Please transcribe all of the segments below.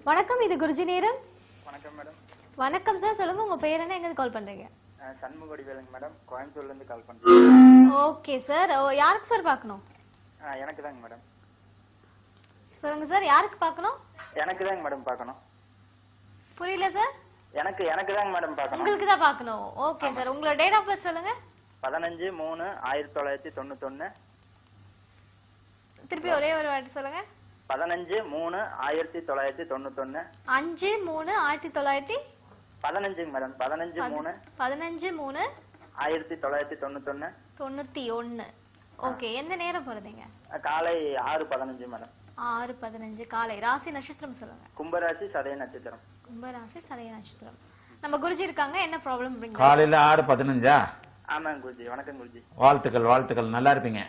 வணக்கம் இது குருஜி நேரம் வணக்கம் மேடம் வணக்கம் சார் சொல்லுங்க உங்க பேர் என்ன எங்க கால் பண்றீங்க அஹ் சண்முகடி வேலுங்க மேடம் கோயம்புத்தூர்ல இருந்து கால் பண்றேன் ஓகே சார் யாருக்கு சார் பார்க்கணும் அஹ் எனக்கு தாங்க மேடம் சொல்லுங்க சார் யாருக்கு பார்க்கணும் எனக்கு தாங்க மேடம் பார்க்கணும் புரியல சார் எனக்கு எனக்கு தாங்க மேடம் பார்க்கணும் உங்களுக்கு தான் பார்க்கணும் ஓகே சார் உங்களோட டேட் ஆஃப் பர்த் சொல்லுங்க பதினஞ்சு மூணு ஆயிரத்தி தொள்ளாயிரத்தி தொண்ணூத்தொன்னு திருப்பி ஒரே ஒரு வாட்டி சொல்லுங்க பதினஞ்சு மூணு ஆயிரத்தி தொள்ளாயிரத்தி தொண்ணூத்தொன்னு அஞ்சு மூணு ஆயிரத்தி தொள்ளாயிரத்தி பதினஞ்சுங்க மேடம் பதினஞ்சு மூணு பதினஞ்சு மூணு ஆயிரத்தி தொள்ளாயிரத்தி தொண்ணூத்தொன்னு தொண்ணூத்தி ஒன்னு ஓகே எந்த நேரம் பிறந்தீங்க அஹ் காலை ஆறு பதினஞ்சு மேடம் ஆறு பதினஞ்சு காலை ராசி நட்சத்திரம் சொல்லுங்க கும்பராசி சதய நட்சத்திரம் கும்பராசி சதய நட்சத்திரம் நம்ம குருஜி இருக்காங்க என்ன ப்ராப்ளம் காலையில் ஆறு பதினஞ்சா ஆமாங்க குருஜி வணக்கம் குருஜி வாழ்த்துக்கள் வாழ்த்துக்கள் நல்லா இருப்பீங்க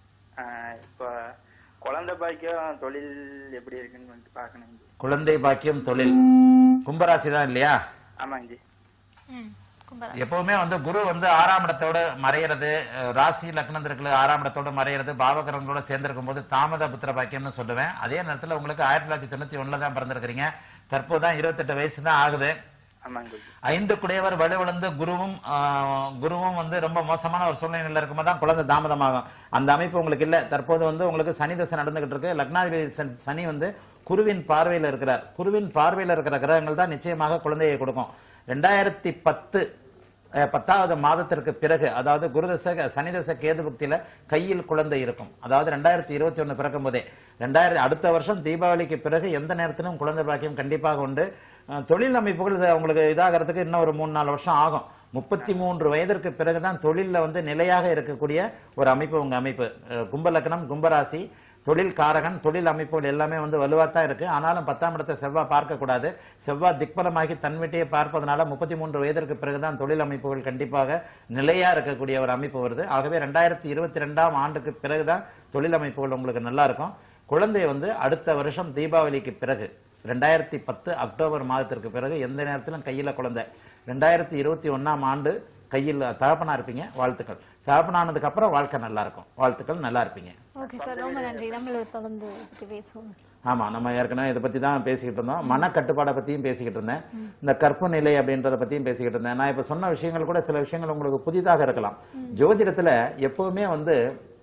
அஹ் இப்போ குழந்தை பாக்கியம் தொழில் எப்படி இருக்குன்னு வந்துட்டு பார்க்கணும் ஜி. குழந்தை பாக்கியம் தொழில் கும்பராசி தான் இல்லையா ஆமாங்க ஜி ம் கும்பராசி எப்பவுமே வந்து குரு வந்து ஆறாம் இடத்தோட மறையிறது அஹ், ராசி லக்னத்திற்கு ஆறாம் இடத்தோட மறையிறது பாவகரங்களோட சேர்ந்திருக்கும் போது தாமத புத்திர பாக்கியம்னு சொல்லுவேன் அதே நேரத்தில் உங்களுக்கு ஆயிரத்தி தொள்ளாயிரத்தி தொண்ணூத்தி ஒண்ணுல தான் பிறந்திருக்கிறீங்க தற்போதான் இருபத்தெட்டு வயசு தான் ஆகுது ஆமாங்க குருஜி ஐந்து குடையவர் வலுவிழந்து குருவும் ஆஹ், குருவும் வந்து ரொம்ப மோசமான ஒரு சூழ்நிலையில் இருக்கும்போது தான் குழந்தை தாமதமாகும் அந்த அமைப்பு உங்களுக்கு இல்லை தற்போது வந்து உங்களுக்கு சனி தசை நடந்துகிட்டு இருக்கு லக்னாதிபதி சன்- சனி வந்து குருவின் பார்வையில் இருக்கிறார் குருவின் பார்வையில் இருக்கிற கிரகங்கள் தான் நிச்சயமாக குழந்தையை கொடுக்கும் ரெண்டாயிரத்தி பத்து அஹ், பத்தாவது மாதத்திற்கு பிறகு அதாவது குருதச சனிதச கேது புக்தியில கையில் குழந்தை இருக்கும் அதாவது ரெண்டாயிரத்தி இருபத்தி ஒன்று பிறக்கும் போதே ரெண்டாயிரத்தி அடுத்த வருஷம் தீபாவளிக்கு பிறகு எந்த நேரத்திலும் குழந்தை பாக்கியம் கண்டிப்பாக உண்டு அஹ், தொழில் அமைப்புகள் ச- உங்களுக்கு இதாகிறதுக்கு இன்னும் ஒரு மூணு நாலு வருஷம் ஆகும் முப்பத்தி மூன்று வயதிற்கு பிறகுதான் தொழிலில் வந்து நிலையாக இருக்கக்கூடிய ஒரு அமைப்பு உங்க அமைப்பு அஹ், கும்ப லக்னம் கும்பராசி தொழில் காரகன் தொழில் அமைப்புகள் எல்லாமே வந்து வலுவாக தான் இருக்கு ஆனாலும் பத்தாம் இடத்தை செவ்வாய் பார்க்கக்கூடாது செவ்வாய் திக்பலமாகி தன் வீட்டையே பார்ப்பதனால முப்பத்தி மூன்று வயதிற்கு பிறகுதான் தொழில் அமைப்புகள் கண்டிப்பாக நிலையா இருக்கக்கூடிய ஒரு அமைப்பு வருது ஆகவே ரெண்டாயிரத்தி இருபத்தி ரெண்டாம் ஆண்டுக்கு பிறகுதான் தொழில் அமைப்புகள் உங்களுக்கு நல்லா இருக்கும் குழந்தை வந்து அடுத்த வருஷம் தீபாவளிக்கு பிறகு ரெண்டாயிரத்தி பத்து அக்டோபர் மாதத்திற்கு பிறகு எந்த நேரத்திலும் கையில குழந்தை ரெண்டாயிரத்தி இருபத்தி ஒண்ணாம் ஆண்டு கையில் தகப்பனா இருப்பீங்க வாழ்த்துக்கள் தகப்பனானதுக்கு அப்புறம் வாழ்க்கை நல்லா இருக்கும் வாழ்த்துக்கள் நல்லா இருப்பீங்க ஓகே சார் ரொம்ப நன்றி நம்மள தொடர்ந்து பத்தி பேசுவோம் ஆமா நம்ம ஏற்கனவே இதை பத்தி தான் பேசிக்கிட்டு இருந்தோம் மன கட்டுப்பாடை பத்தியும் பேசிக்கிட்டு இருந்தேன் இந்த கற்பு நிலை அப்படின்றத பத்தியும் பேசிக்கிட்டு இருந்தேன் நான் இப்ப சொன்ன விஷயங்கள் கூட சில விஷயங்கள் உங்களுக்கு புதிதாக இருக்கலாம் ஜோதிடத்துல எப்பவுமே வந்து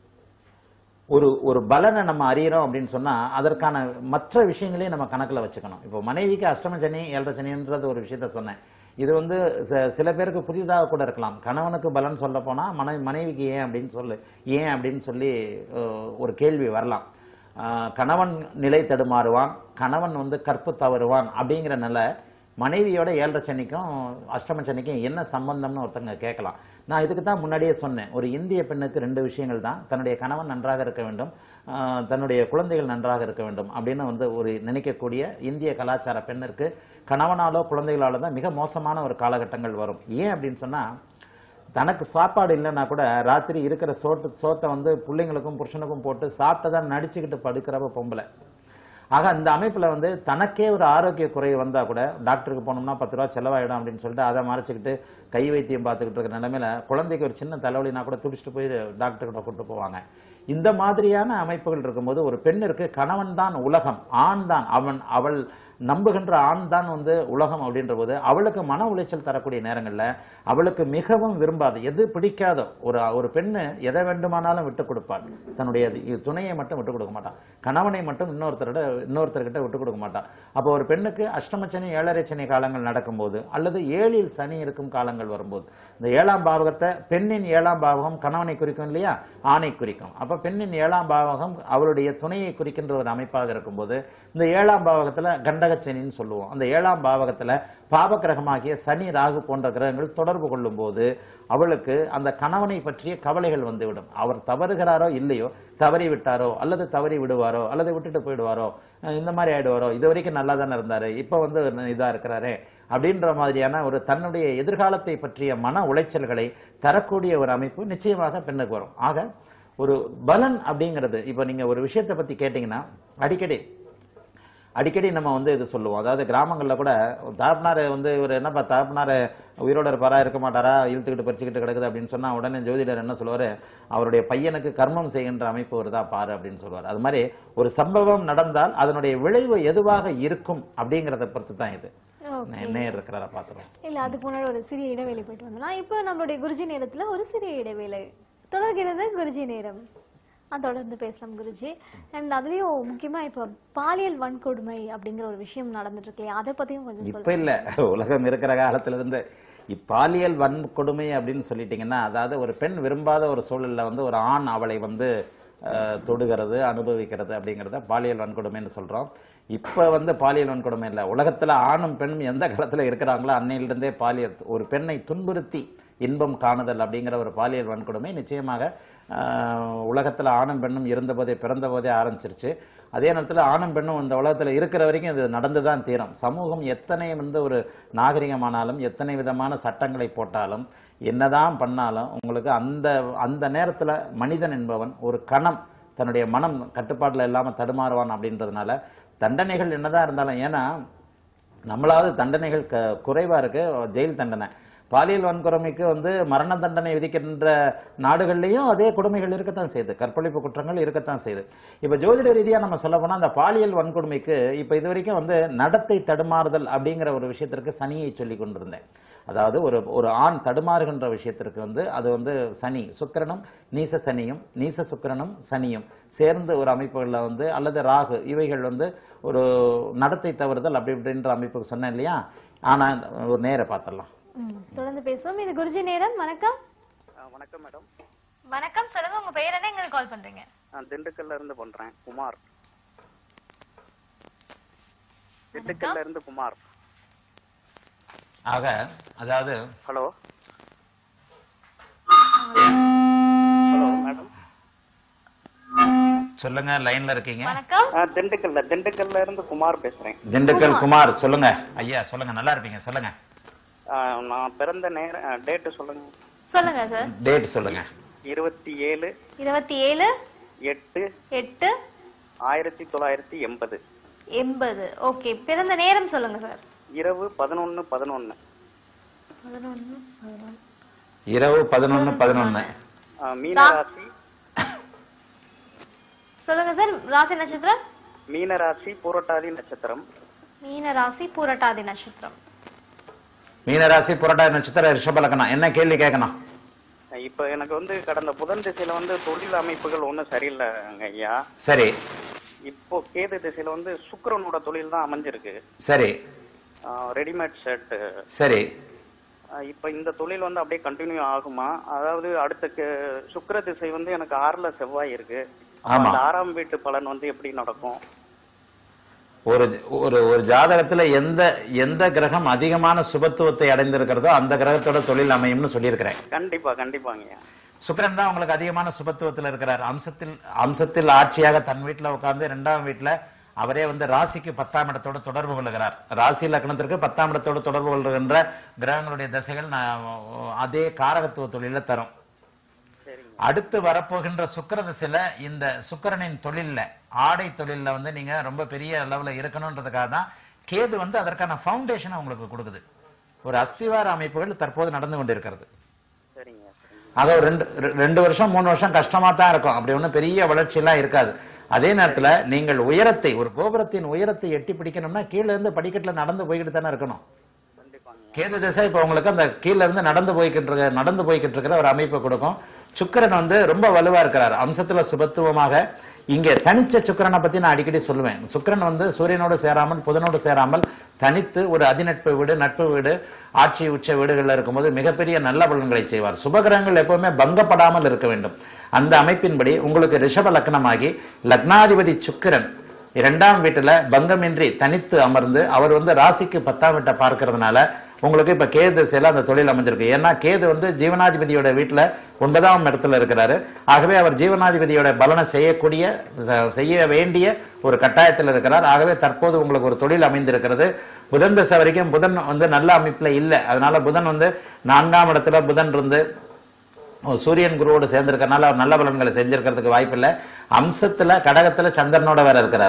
ஒரு ஒரு பலனை நம்ம அறியறோம் அப்படின்னு சொன்னா அதற்கான மற்ற விஷயங்களையும் நம்ம கணக்குல வச்சுக்கணும் இப்போ மனைவிக்கு அஷ்டம சனி ஏழரை சனின்றது ஒரு விஷயத்த சொன்னேன் இது வந்து ச- சில பேருக்கு புதிதாக கூட இருக்கலாம் கணவனுக்கு பலன் சொல்ல போனா மனைவி மனைவிக்கு ஏன் அப்படின்னு சொல்லு ஏன் அப்படின்னு சொல்லி அஹ், ஒரு கேள்வி வரலாம் ஆஹ், கணவன் நிலை தடுமாறுவான் கணவன் வந்து கற்பு தவறுவான் அப்படிங்கிற நிலை மனைவியோட ஏழரை சனிக்கும் அஷ்டம சனிக்கும் என்ன சம்பந்தம்னு ஒருத்தங்க கேட்கலாம் நான் இதுக்கு தான் முன்னாடியே சொன்னேன் ஒரு இந்திய பெண்ணுக்கு ரெண்டு விஷயங்கள் தான் தன்னுடைய கணவன் நன்றாக இருக்க வேண்டும் ஆஹ் தன்னுடைய குழந்தைகள் நன்றாக இருக்க வேண்டும் அப்படின்னு வந்து ஒரு நினைக்கக்கூடிய இந்திய கலாச்சார பெண்ணிற்கு கணவனாலோ குழந்தைகளாலோ தான் மிக மோசமான ஒரு காலகட்டங்கள் வரும் ஏன் அப்படின்னு சொன்னா தனக்கு சாப்பாடு இல்லைன்னா கூட ராத்திரி இருக்கிற சோட்டு சோத்தை வந்து பிள்ளைங்களுக்கும் புருஷனுக்கும் போட்டு சாப்பிட்டதான் நடிச்சுக்கிட்டு படுக்கிறவ பொம்பளை ஆக அந்த அமைப்புல வந்து தனக்கே ஒரு ஆரோக்கிய குறை வந்தா கூட டாக்டருக்கு போனோம்னா பத்து ரூபா செலவாயிடும் அப்படின்னு சொல்லிட்டு அதை மறைச்சிக்கிட்டு கை வைத்தியம் பார்த்துக்கிட்டு இருக்கிற நிலைமையில குழந்தைக்கு ஒரு சின்ன தலைவலினா கூட துடிச்சிட்டு போய் டாக்டர்கிட்ட கூட்டு போவாங்க இந்த மாதிரியான அமைப்புகள் இருக்கும்போது ஒரு பெண்ணிற்கு கணவன் தான் உலகம் ஆண் தான் அவன் அவள் நம்புகின்ற ஆண் தான் வந்து உலகம் அப்படின்ற போது அவளுக்கு மன உளைச்சல் தரக்கூடிய நேரங்கள்ல அவளுக்கு மிகவும் விரும்பாது எது பிடிக்காதோ ஒரு ஒரு பெண்ணு எதை வேண்டுமானாலும் விட்டு கொடுப்பாள் தன்னுடைய இது- துணையை மட்டும் விட்டு கொடுக்க மாட்டான் கணவனை மட்டும் இன்னொருத்தரோட இன்னொருத்தர்கிட்ட விட்டு கொடுக்க மாட்டான் அப்போ ஒரு பெண்ணுக்கு அஷ்டமச்சனி ஏழரை சனி காலங்கள் நடக்கும்போது அல்லது ஏழில் சனி இருக்கும் காலங்கள் வரும்போது இந்த ஏழாம் பாவகத்தை பெண்ணின் ஏழாம் பாவகம் கணவனை குறிக்கும் இல்லையா ஆணை குறிக்கும் அப்ப பெண்ணின் ஏழாம் பாவகம் அவளுடைய துணையை குறிக்கின்ற ஒரு அமைப்பாக இருக்கும்போது இந்த ஏழாம் பாவகத்துல கண்டகச்சனின்னு சொல்லுவோம் அந்த ஏழாம் பாவகத்துல பாவகிரகமாகிய சனி ராகு போன்ற கிரகங்கள் தொடர்பு கொள்ளும் போது அவளுக்கு அந்த கணவனை பற்றிய கவலைகள் வந்துவிடும் அவர் தவறுகிறாரோ இல்லையோ தவறி விட்டாரோ அல்லது தவறி விடுவாரோ அல்லது விட்டுட்டு போயிடுவாரோ அஹ் இந்த மாதிரி ஆயிடுவாரோ இது வரைக்கும் நல்லா தானே இருந்தாரு இப்ப வந்து இதா இருக்கிறாரே அப்படின்ற மாதிரியான ஒரு தன்னுடைய எதிர்காலத்தை பற்றிய மன உளைச்சல்களை தரக்கூடிய ஒரு அமைப்பு நிச்சயமாக பெண்ணுக்கு வரும் ஆக ஒரு பலன் அப்படிங்கிறது இப்போ நீங்க ஒரு விஷயத்தை பத்தி கேட்டீங்கன்னா அடிக்கடி அடிக்கடி நம்ம வந்து இது சொல்லுவோம் அதாவது கிராமங்களில் கூட தாப்பனார் வந்து இவர் என்னப்பா தாப்பனார் உயிரோட இருப்பாரா இருக்க மாட்டாரா இழுத்துக்கிட்டு பறிச்சுக்கிட்டு கிடக்குது அப்படின்னு சொன்னா உடனே ஜோதிடர் என்ன சொல்லுவாரு அவருடைய பையனுக்கு கர்மம் செய்கின்ற அமைப்பு வருதா பாரு அப்படின்னு சொல்லுவார் அது மாதிரி ஒரு சம்பவம் நடந்தால் அதனுடைய விளைவு எதுவாக இருக்கும் அப்படிங்கிறத பொறுத்து தான் இது Okay. நேர் இருக்கிறாரா பார்த்துருவோம் இல்ல அதுக்கு முன்னாடி ஒரு சிறிய இடைவேளை போயிட்டு வந்தோம்னா இப்போ நம்மளுடைய குருஜி நேரத்துல ஒரு சிறிய இடைவேளை தொடர்கிறது குருஜி நேரம் ஆ, தொடர்ந்து பேசலாம் குருஜி அண்ட் அதுலயும் முக்கியமா இப்போ பாலியல் வன்கொடுமை அப்படிங்கிற ஒரு விஷயம் நடந்துட்டு இருக்கு இல்லையா அதை பத்தியும் கொஞ்சம் இப்ப சொல்லுங்க இல்ல உலகம் இருக்கிற காலத்துல இருந்து இப்பாலியல் வன்கொடுமை அப்படின்னு சொல்லிட்டீங்கன்னா அதாவது ஒரு பெண் விரும்பாத ஒரு சூழல்ல வந்து ஒரு ஆண் அவளை வந்து அஹ், தொடுகிறது அனுபவிக்கிறது அப்படிங்கிறத பாலியல் வன்கொடுமைன்னு சொல்றோம் இப்ப வந்து பாலியல் வன்கொடுமை இல்லை உலகத்துல ஆணும் பெண்ணும் எந்த காலத்துல இருக்கிறாங்களோ அன்னையிலிருந்தே பாலியல் ஒரு பெண்ணை துன்புறுத்தி இன்பம் காணுதல் அப்படிங்கிற ஒரு பாலியல் வன்கொடுமை நிச்சயமாக ஆஹ், உலகத்துல ஆணும் பெண்ணும் இருந்தபோதே பிறந்த போதே ஆரம்பிச்சிருச்சு அதே நேரத்தில் ஆணும் பெண்ணும் இந்த உலகத்தில் இருக்கிற வரைக்கும் இது நடந்து தான் தீரும் சமூகம் எத்தனை வந்து ஒரு நாகரிகமானாலும் எத்தனை விதமான சட்டங்களை போட்டாலும் என்னதான் பண்ணாலும் உங்களுக்கு அந்த அந்த நேரத்தில் மனிதன் என்பவன் ஒரு கணம் தன்னுடைய மனம் கட்டுப்பாட்டில் இல்லாமல் தடுமாறுவான் அப்படின்றதுனால தண்டனைகள் என்னதான் இருந்தாலும் ஏன்னா நம்மளாவது தண்டனைகள் க குறைவா இருக்கு ஜெயில் தண்டனை பாலியல் வன்கொடுமைக்கு வந்து மரண தண்டனை விதிக்கின்ற நாடுகள்லையும் அதே கொடுமைகள் இருக்கத்தான் செய்யுது கற்பழிப்பு குற்றங்கள் இருக்கத்தான் செய்யுது இப்ப ஜோதிட ரீதியா நம்ம சொல்ல போனா அந்த பாலியல் வன்கொடுமைக்கு இப்ப இது வரைக்கும் வந்து நடத்தை தடுமாறுதல் அப்படிங்கிற ஒரு விஷயத்திற்கு சனியை சொல்லி கொண்டிருந்தேன் அதாவது ஒரு ஒரு ஆண் தடுமாறுகின்ற விஷயத்திற்கு வந்து அது வந்து சனி சுக்கிரனும் நீச சனியும் நீச சுக்கிரனும் சனியும் சேர்ந்து ஒரு அமைப்புகளில் வந்து அல்லது ராகு இவைகள் வந்து ஒரு நடத்தை தவறுதல் அப்படி இப்படின்ற அமைப்புக்கு சொன்னேன் இல்லையா ஆனா ஒரு நேர பார்த்துடலாம் ம், தொடர்ந்து பேசுவோம் இது குருஜி நேரம் வணக்கம் வணக்கம் மேடம் வணக்கம் சொல்லுங்க உங்க பெயர் என்ன எங்க கால் பண்றீங்க நான் திண்டுக்கல்ல இருந்து பண்றேன் குமார் திண்டுக்கல்ல இருந்து குமார் ஆக அதாவது ஹலோ ஹலோ மேடம் சொல்லுங்க லைன்ல இருக்கீங்க வணக்கம் திண்டுக்கல்ல திண்டுக்கல்ல இருந்து குமார் பேசுறேன் திண்டுக்கல் குமார் சொல்லுங்க ஐயா சொல்லுங்க நல்லா இருப்பீங்க சொல்லுங்க ஆ, நான் பிறந்த நேரம் டேட்டு சொல்லுங்க சொல்லுங்க சார் டேட் சொல்லுங்க இருபத்தி ஏழு இருபத்தி ஏழு எட்டு எட்டு ஆயிரத்தி தொள்ளாயிரத்தி எண்பது எண்பது ஓகே பிறந்த நேரம் சொல்லுங்க சார் இரவு பதினொன்னு பதினொன்னு பதினொன்று பதினொன்று இரவு பதினொன்னு பதினொன்னு மீன ராசி சொல்லுங்க சார் ராசி நட்சத்திரம் மீன ராசி பூரட்டாதி நட்சத்திரம் மீன ராசி பூரட்டாதி நட்சத்திரம் மீனராசி புரட்டாதி நட்சத்திர ரிஷப லக்னம் என்ன கேள்வி கேட்கணும் இப்ப எனக்கு வந்து கடந்த புதன் திசையில வந்து தொழில் அமைப்புகள் ஒண்ணும் சரியில்லைங்க ஐயா சரி இப்போ கேது திசையில வந்து சுக்கிரனோட தொழில் தான் அமைஞ்சிருக்கு சரி ரெடிமேட் ஷர்ட் சரி இப்ப இந்த தொழில் வந்து அப்படியே கண்டினியூ ஆகுமா அதாவது அடுத்த கே- சுக்கிர திசை வந்து எனக்கு ஆறுல செவ்வாய் இருக்கு அப்ப ஆமா. அந்த ஆறாம் வீட்டு பலன் வந்து எப்படி நடக்கும் ஒரு ஒரு ஒரு ஜாதகத்துல எந்த எந்த கிரகம் அதிகமான சுபத்துவத்தை அடைந்திருக்கிறதோ அந்த கிரகத்தோட தொழில் அமையும்னு சொல்லியிருக்கிறேன் கண்டிப்பா கண்டிப்பாங்க சுக்கிரன் தான் உங்களுக்கு அதிகமான சுபத்துவத்தில் இருக்கிறார் அம்சத்தில் அம்சத்தில் ஆட்சியாக தன் வீட்டுல உட்கார்ந்து இரண்டாம் வீட்டுல அவரே வந்து ராசிக்கு பத்தாம் இடத்தோடு தொடர்பு கொள்கிறார் ராசி லக்னத்திற்கு பத்தாம் இடத்தோடு தொடர்பு கொள்கின்ற கிரகங்களுடைய தசைகள் நான் அதே காரகத்துவ தொழில தரும் சரிங்க அடுத்து வரப்போகின்ற சுக்கிர திசையில இந்த சுக்கிரனின் தொழில்ல ஆடை தொழில்ல வந்து நீங்க ரொம்ப பெரிய அளவுல இருக்கணும்ன்றதுக்காக தான் கேது வந்து அதற்கான ஃபவுண்டேஷனை உங்களுக்கு கொடுக்குது ஒரு அஸ்திவார அமைப்புகள் தற்போது நடந்து கொண்டிருக்கிறது சரிங்க சரிங்க ஆக ஒரு ரெண்டு ரெ- ரெண்டு வருஷம் மூணு வருஷம் கஷ்டமா தான் இருக்கும் அப்படி ஒன்றும் பெரிய வளர்ச்சி எல்லாம் இருக்காது அதே நேரத்துல நீங்கள் உயரத்தை ஒரு கோபுரத்தின் உயரத்தை எட்டி பிடிக்கணும்னா கீழே இருந்து படிக்கட்டுல நடந்து போய்கிட்டு தானே இருக்கணும் கண்டிப்பாங்க கேது திசை இப்போ உங்களுக்கு அந்த கீழ இருந்து நடந்து போய்கிட்டு இருக்க நடந்து போய்கிட்டு இருக்கிற ஒரு அமைப்பை கொடுக்கும் சுக்கிரன் வந்து ரொம்ப வலுவா இருக்கிறார் அம்சத்துல சுபத்துவமாக இங்க தனிச்ச சுக்கிரனை பத்தி நான் அடிக்கடி சொல்லுவேன் சுக்கிரன் வந்து சூரியனோடு சேராமல் புதனோடு சேராமல் தனித்து ஒரு அதிநட்பு வீடு நட்பு வீடு ஆட்சி உச்ச வீடுகள்ல இருக்கும்போது மிகப்பெரிய நல்ல பலன்களை செய்வார் சுபகிரகங்கள் எப்பவுமே பங்கப்படாமல் இருக்க வேண்டும் அந்த அமைப்பின்படி உங்களுக்கு ரிஷப லக்னமாகி லக்னாதிபதி சுக்கிரன் இரண்டாம் வீட்டுல பங்கமின்றி தனித்து அமர்ந்து அவர் வந்து ராசிக்கு பத்தாம் வீட்டை பார்க்கறதுனால உங்களுக்கு இப்ப கேது திசையில அந்த தொழில் அமைஞ்சிருக்கு ஏன்னா கேது வந்து ஜீவனாதிபதியோட வீட்டுல ஒன்பதாம் இடத்துல இருக்கிறாரு ஆகவே அவர் ஜீவனாதிபதியோட பலனை செய்யக்கூடிய ச- செய்ய வேண்டிய ஒரு கட்டாயத்தில் இருக்கிறார் ஆகவே தற்போது உங்களுக்கு ஒரு தொழில் அமைந்திருக்கிறது புதன் திசை வரைக்கும் புதன் வந்து நல்ல அமைப்புல இல்லை அதனால புதன் வந்து நான்காம் இடத்துல புதன் இருந்து சூரியன் குருவோடு சேர்ந்திருக்கறனால அவர் நல்ல பலன்களை செஞ்சிருக்கிறதுக்கு வாய்ப்பில்லை அம்சத்துல கடகத்துல சந்திரனோட வேற இருக்கிறார்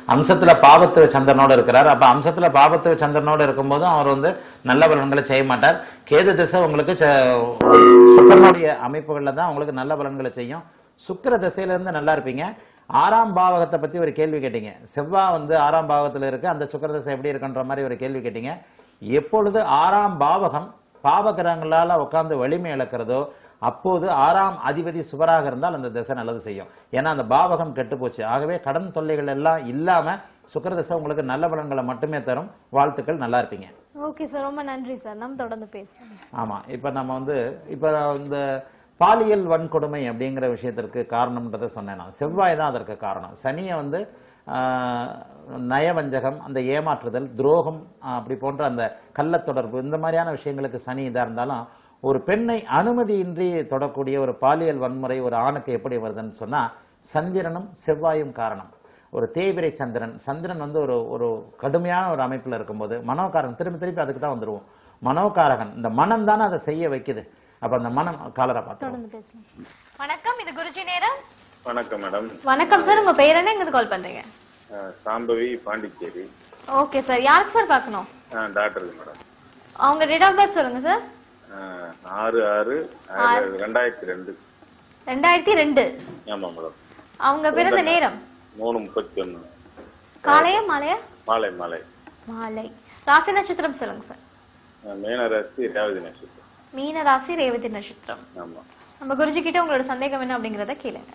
அம்சத்துல பாபத்துவ சந்திரனோட இருக்கிறார் அப்ப அம்சத்துல பாபத்துவ சந்திரனோட இருக்கும்போதும் அவர் வந்து நல்ல பலன்களை செய்ய மாட்டார் கேது திசை உங்களுக்கு ச- சுக்கிரனுடைய அமைப்புகள்ல தான் உங்களுக்கு நல்ல பலன்களை செய்யும் சுக்கிர திசையில இருந்து நல்லா இருப்பீங்க ஆறாம் பாவகத்தை பத்தி ஒரு கேள்வி கேட்டீங்க செவ்வாய் வந்து ஆறாம் பாவகத்துல இருக்கு அந்த சுக்கிர திசை எப்படி இருக்குன்ற மாதிரி ஒரு கேள்வி கேட்டீங்க எப்பொழுது ஆறாம் பாவகம் பாவகிரகங்களால உட்கார்ந்து வலிமை இழக்கிறதோ அப்போது ஆறாம் அதிபதி சுவராக இருந்தால் அந்த திசை நல்லது செய்யும் ஏன்னா அந்த பாவகம் கெட்டு போச்சு ஆகவே கடன் தொல்லைகள் எல்லாம் இல்லாம சுக்கிர திசை உங்களுக்கு நல்ல பலன்களை மட்டுமே தரும் வாழ்த்துக்கள் நல்லா இருப்பீங்க ஓகே சார் ரொம்ப நன்றி சார் நம்ம தொடர்ந்து பேசுவோம் ஆமா இப்ப நம்ம வந்து இப்ப இந்த பாலியல் வன்கொடுமை அப்படிங்கிற விஷயத்திற்கு காரணம்ன்றதை சொன்னேன் நான் செவ்வாய் தான் அதற்கு காரணம் சனியை வந்து ஆஹ், நயவஞ்சகம் அந்த ஏமாற்றுதல் துரோகம் ஆஹ், அப்படி போன்ற அந்த கள்ளத் தொடர்பு இந்த மாதிரியான விஷயங்களுக்கு சனி இதா இருந்தாலும் ஒரு பெண்ணை அனுமதியின்றி தொடக்கூடிய ஒரு பாலியல் வன்முறை ஒரு ஆணுக்கு எப்படி வருதுன்னு சொன்னா சந்திரனும் செவ்வாயும் காரணம் ஒரு தேய்பிரை சந்திரன் சந்திரன் வந்து ஒரு ஒரு கடுமையான ஒரு அமைப்பில் இருக்கும்போது மனோகாரகன் திரும்பி திருப்பி அதுக்கு தான் வந்துருவோம் மனோகாரகன் இந்த மனம் தானே அதை செய்ய வைக்குது அப்ப அந்த மனம் காலரை பார்த்து தொடர்ந்து பேசலாம் வணக்கம் இது குருஜி நேரம் வணக்கம் மேடம் வணக்கம் சார் உங்க பேர் என்ன எங்க கால் பண்றீங்க அஹ் சாம்பவி பாண்டிச்சேரி ஓகே சார் யாருக்கு சார் பார்க்கணும் அஹ் டாக்டருக்கு மேடம் அவங்க டேட் ஆஃப் பர்த் சொல்லுங்க சார் அஹ் ஆறு ஆறு அஹ் ரெண்டாயிரத்தி ரெண்டு ரெண்டாயிரத்தி ரெண்டு ஆமா மேடம் அவங்க பிறந்த நேரம் மூணு முப்பத்தி ஒண்ணு காலையா மாலையா மாலை மாலை மாலை ராசி நட்சத்திரம் சொல்லுங்க சார் அஹ் மீனராசி ரேவதி நட்சத்திரம் மீன ராசி ரேவதி நட்சத்திரம் ஆமா நம்ம குருஜி கிட்ட உங்களோட சந்தேகம் என்ன அப்படிங்கறத கேளுங்க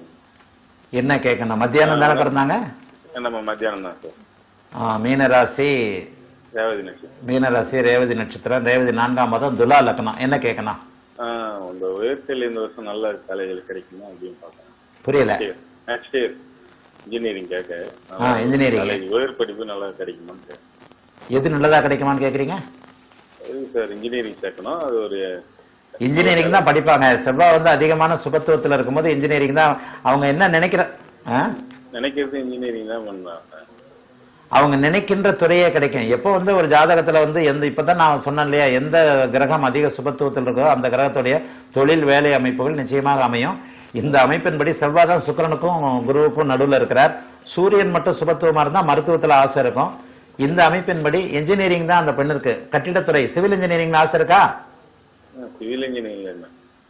என்ன கேட்கணும் மத்தியானம் தானே கிடந்தாங்க நம்ம மத்தியானம் தான் சார் ஆ, மீனராசி ரேவதி நட்சத்திரம் மீனராசி ரேவதி நட்சத்திரம் ரேவதி நான்காம் மாதம் துலா லக்னம் என்ன கேட்கணும் அஹ் உங்க உயர்த்தில் இந்த வருஷம் நல்ல கலைகள் கிடைக்குமா அப்படின்னு பார்க்கறேன் புரியல நெக்ஸ்ட் இயர் இன்ஜினியரிங் கேட்க ஆ, engineering. கலை உயர் படிப்பு நல்லா கிடைக்குமான்னு கேட்க எது நல்லதா கிடைக்குமான்னு கேக்குறீங்க எதுக்கு சார் இன்ஜினியரிங் சேர்க்கணும் அது ஒரு இன்ஜினியரிங் தான் படிப்பாங்க செவ்வாய் வந்து அதிகமான சுபத்துவத்துல இருக்கும்போது இன்ஜினியரிங் தான் அவங்க என்ன நினைக்கிற ஆ? நினைக்கிறது இன்ஜினியரிங் தான் பண்ணாங்க அவங்க நினைக்கின்ற துறையே கிடைக்கும் எப்போ வந்து ஒரு ஜாதகத்துல வந்து எந்த இப்பதான் நான் சொன்னேன் இல்லையா எந்த கிரகம் அதிக சுபத்துவத்தில் இருக்கோ அந்த கிரகத்துடைய தொழில் வேலை அமைப்புகள் நிச்சயமாக அமையும் இந்த அமைப்பின்படி செவ்வாய் தான் சுக்கிரனுக்கும் குருவுக்கும் நடுவுல இருக்கிறார் சூரியன் மட்டும் சுபத்துவமா இருந்தா மருத்துவத்துல ஆசை இருக்கும் இந்த அமைப்பின்படி இன்ஜினியரிங் தான் அந்த பெண்ணிற்கு கட்டிடத்துறை சிவில் இன்ஜினியரிங்ல ஆசை இருக்கா சிவில் இன்ஜினியரிங் என்ன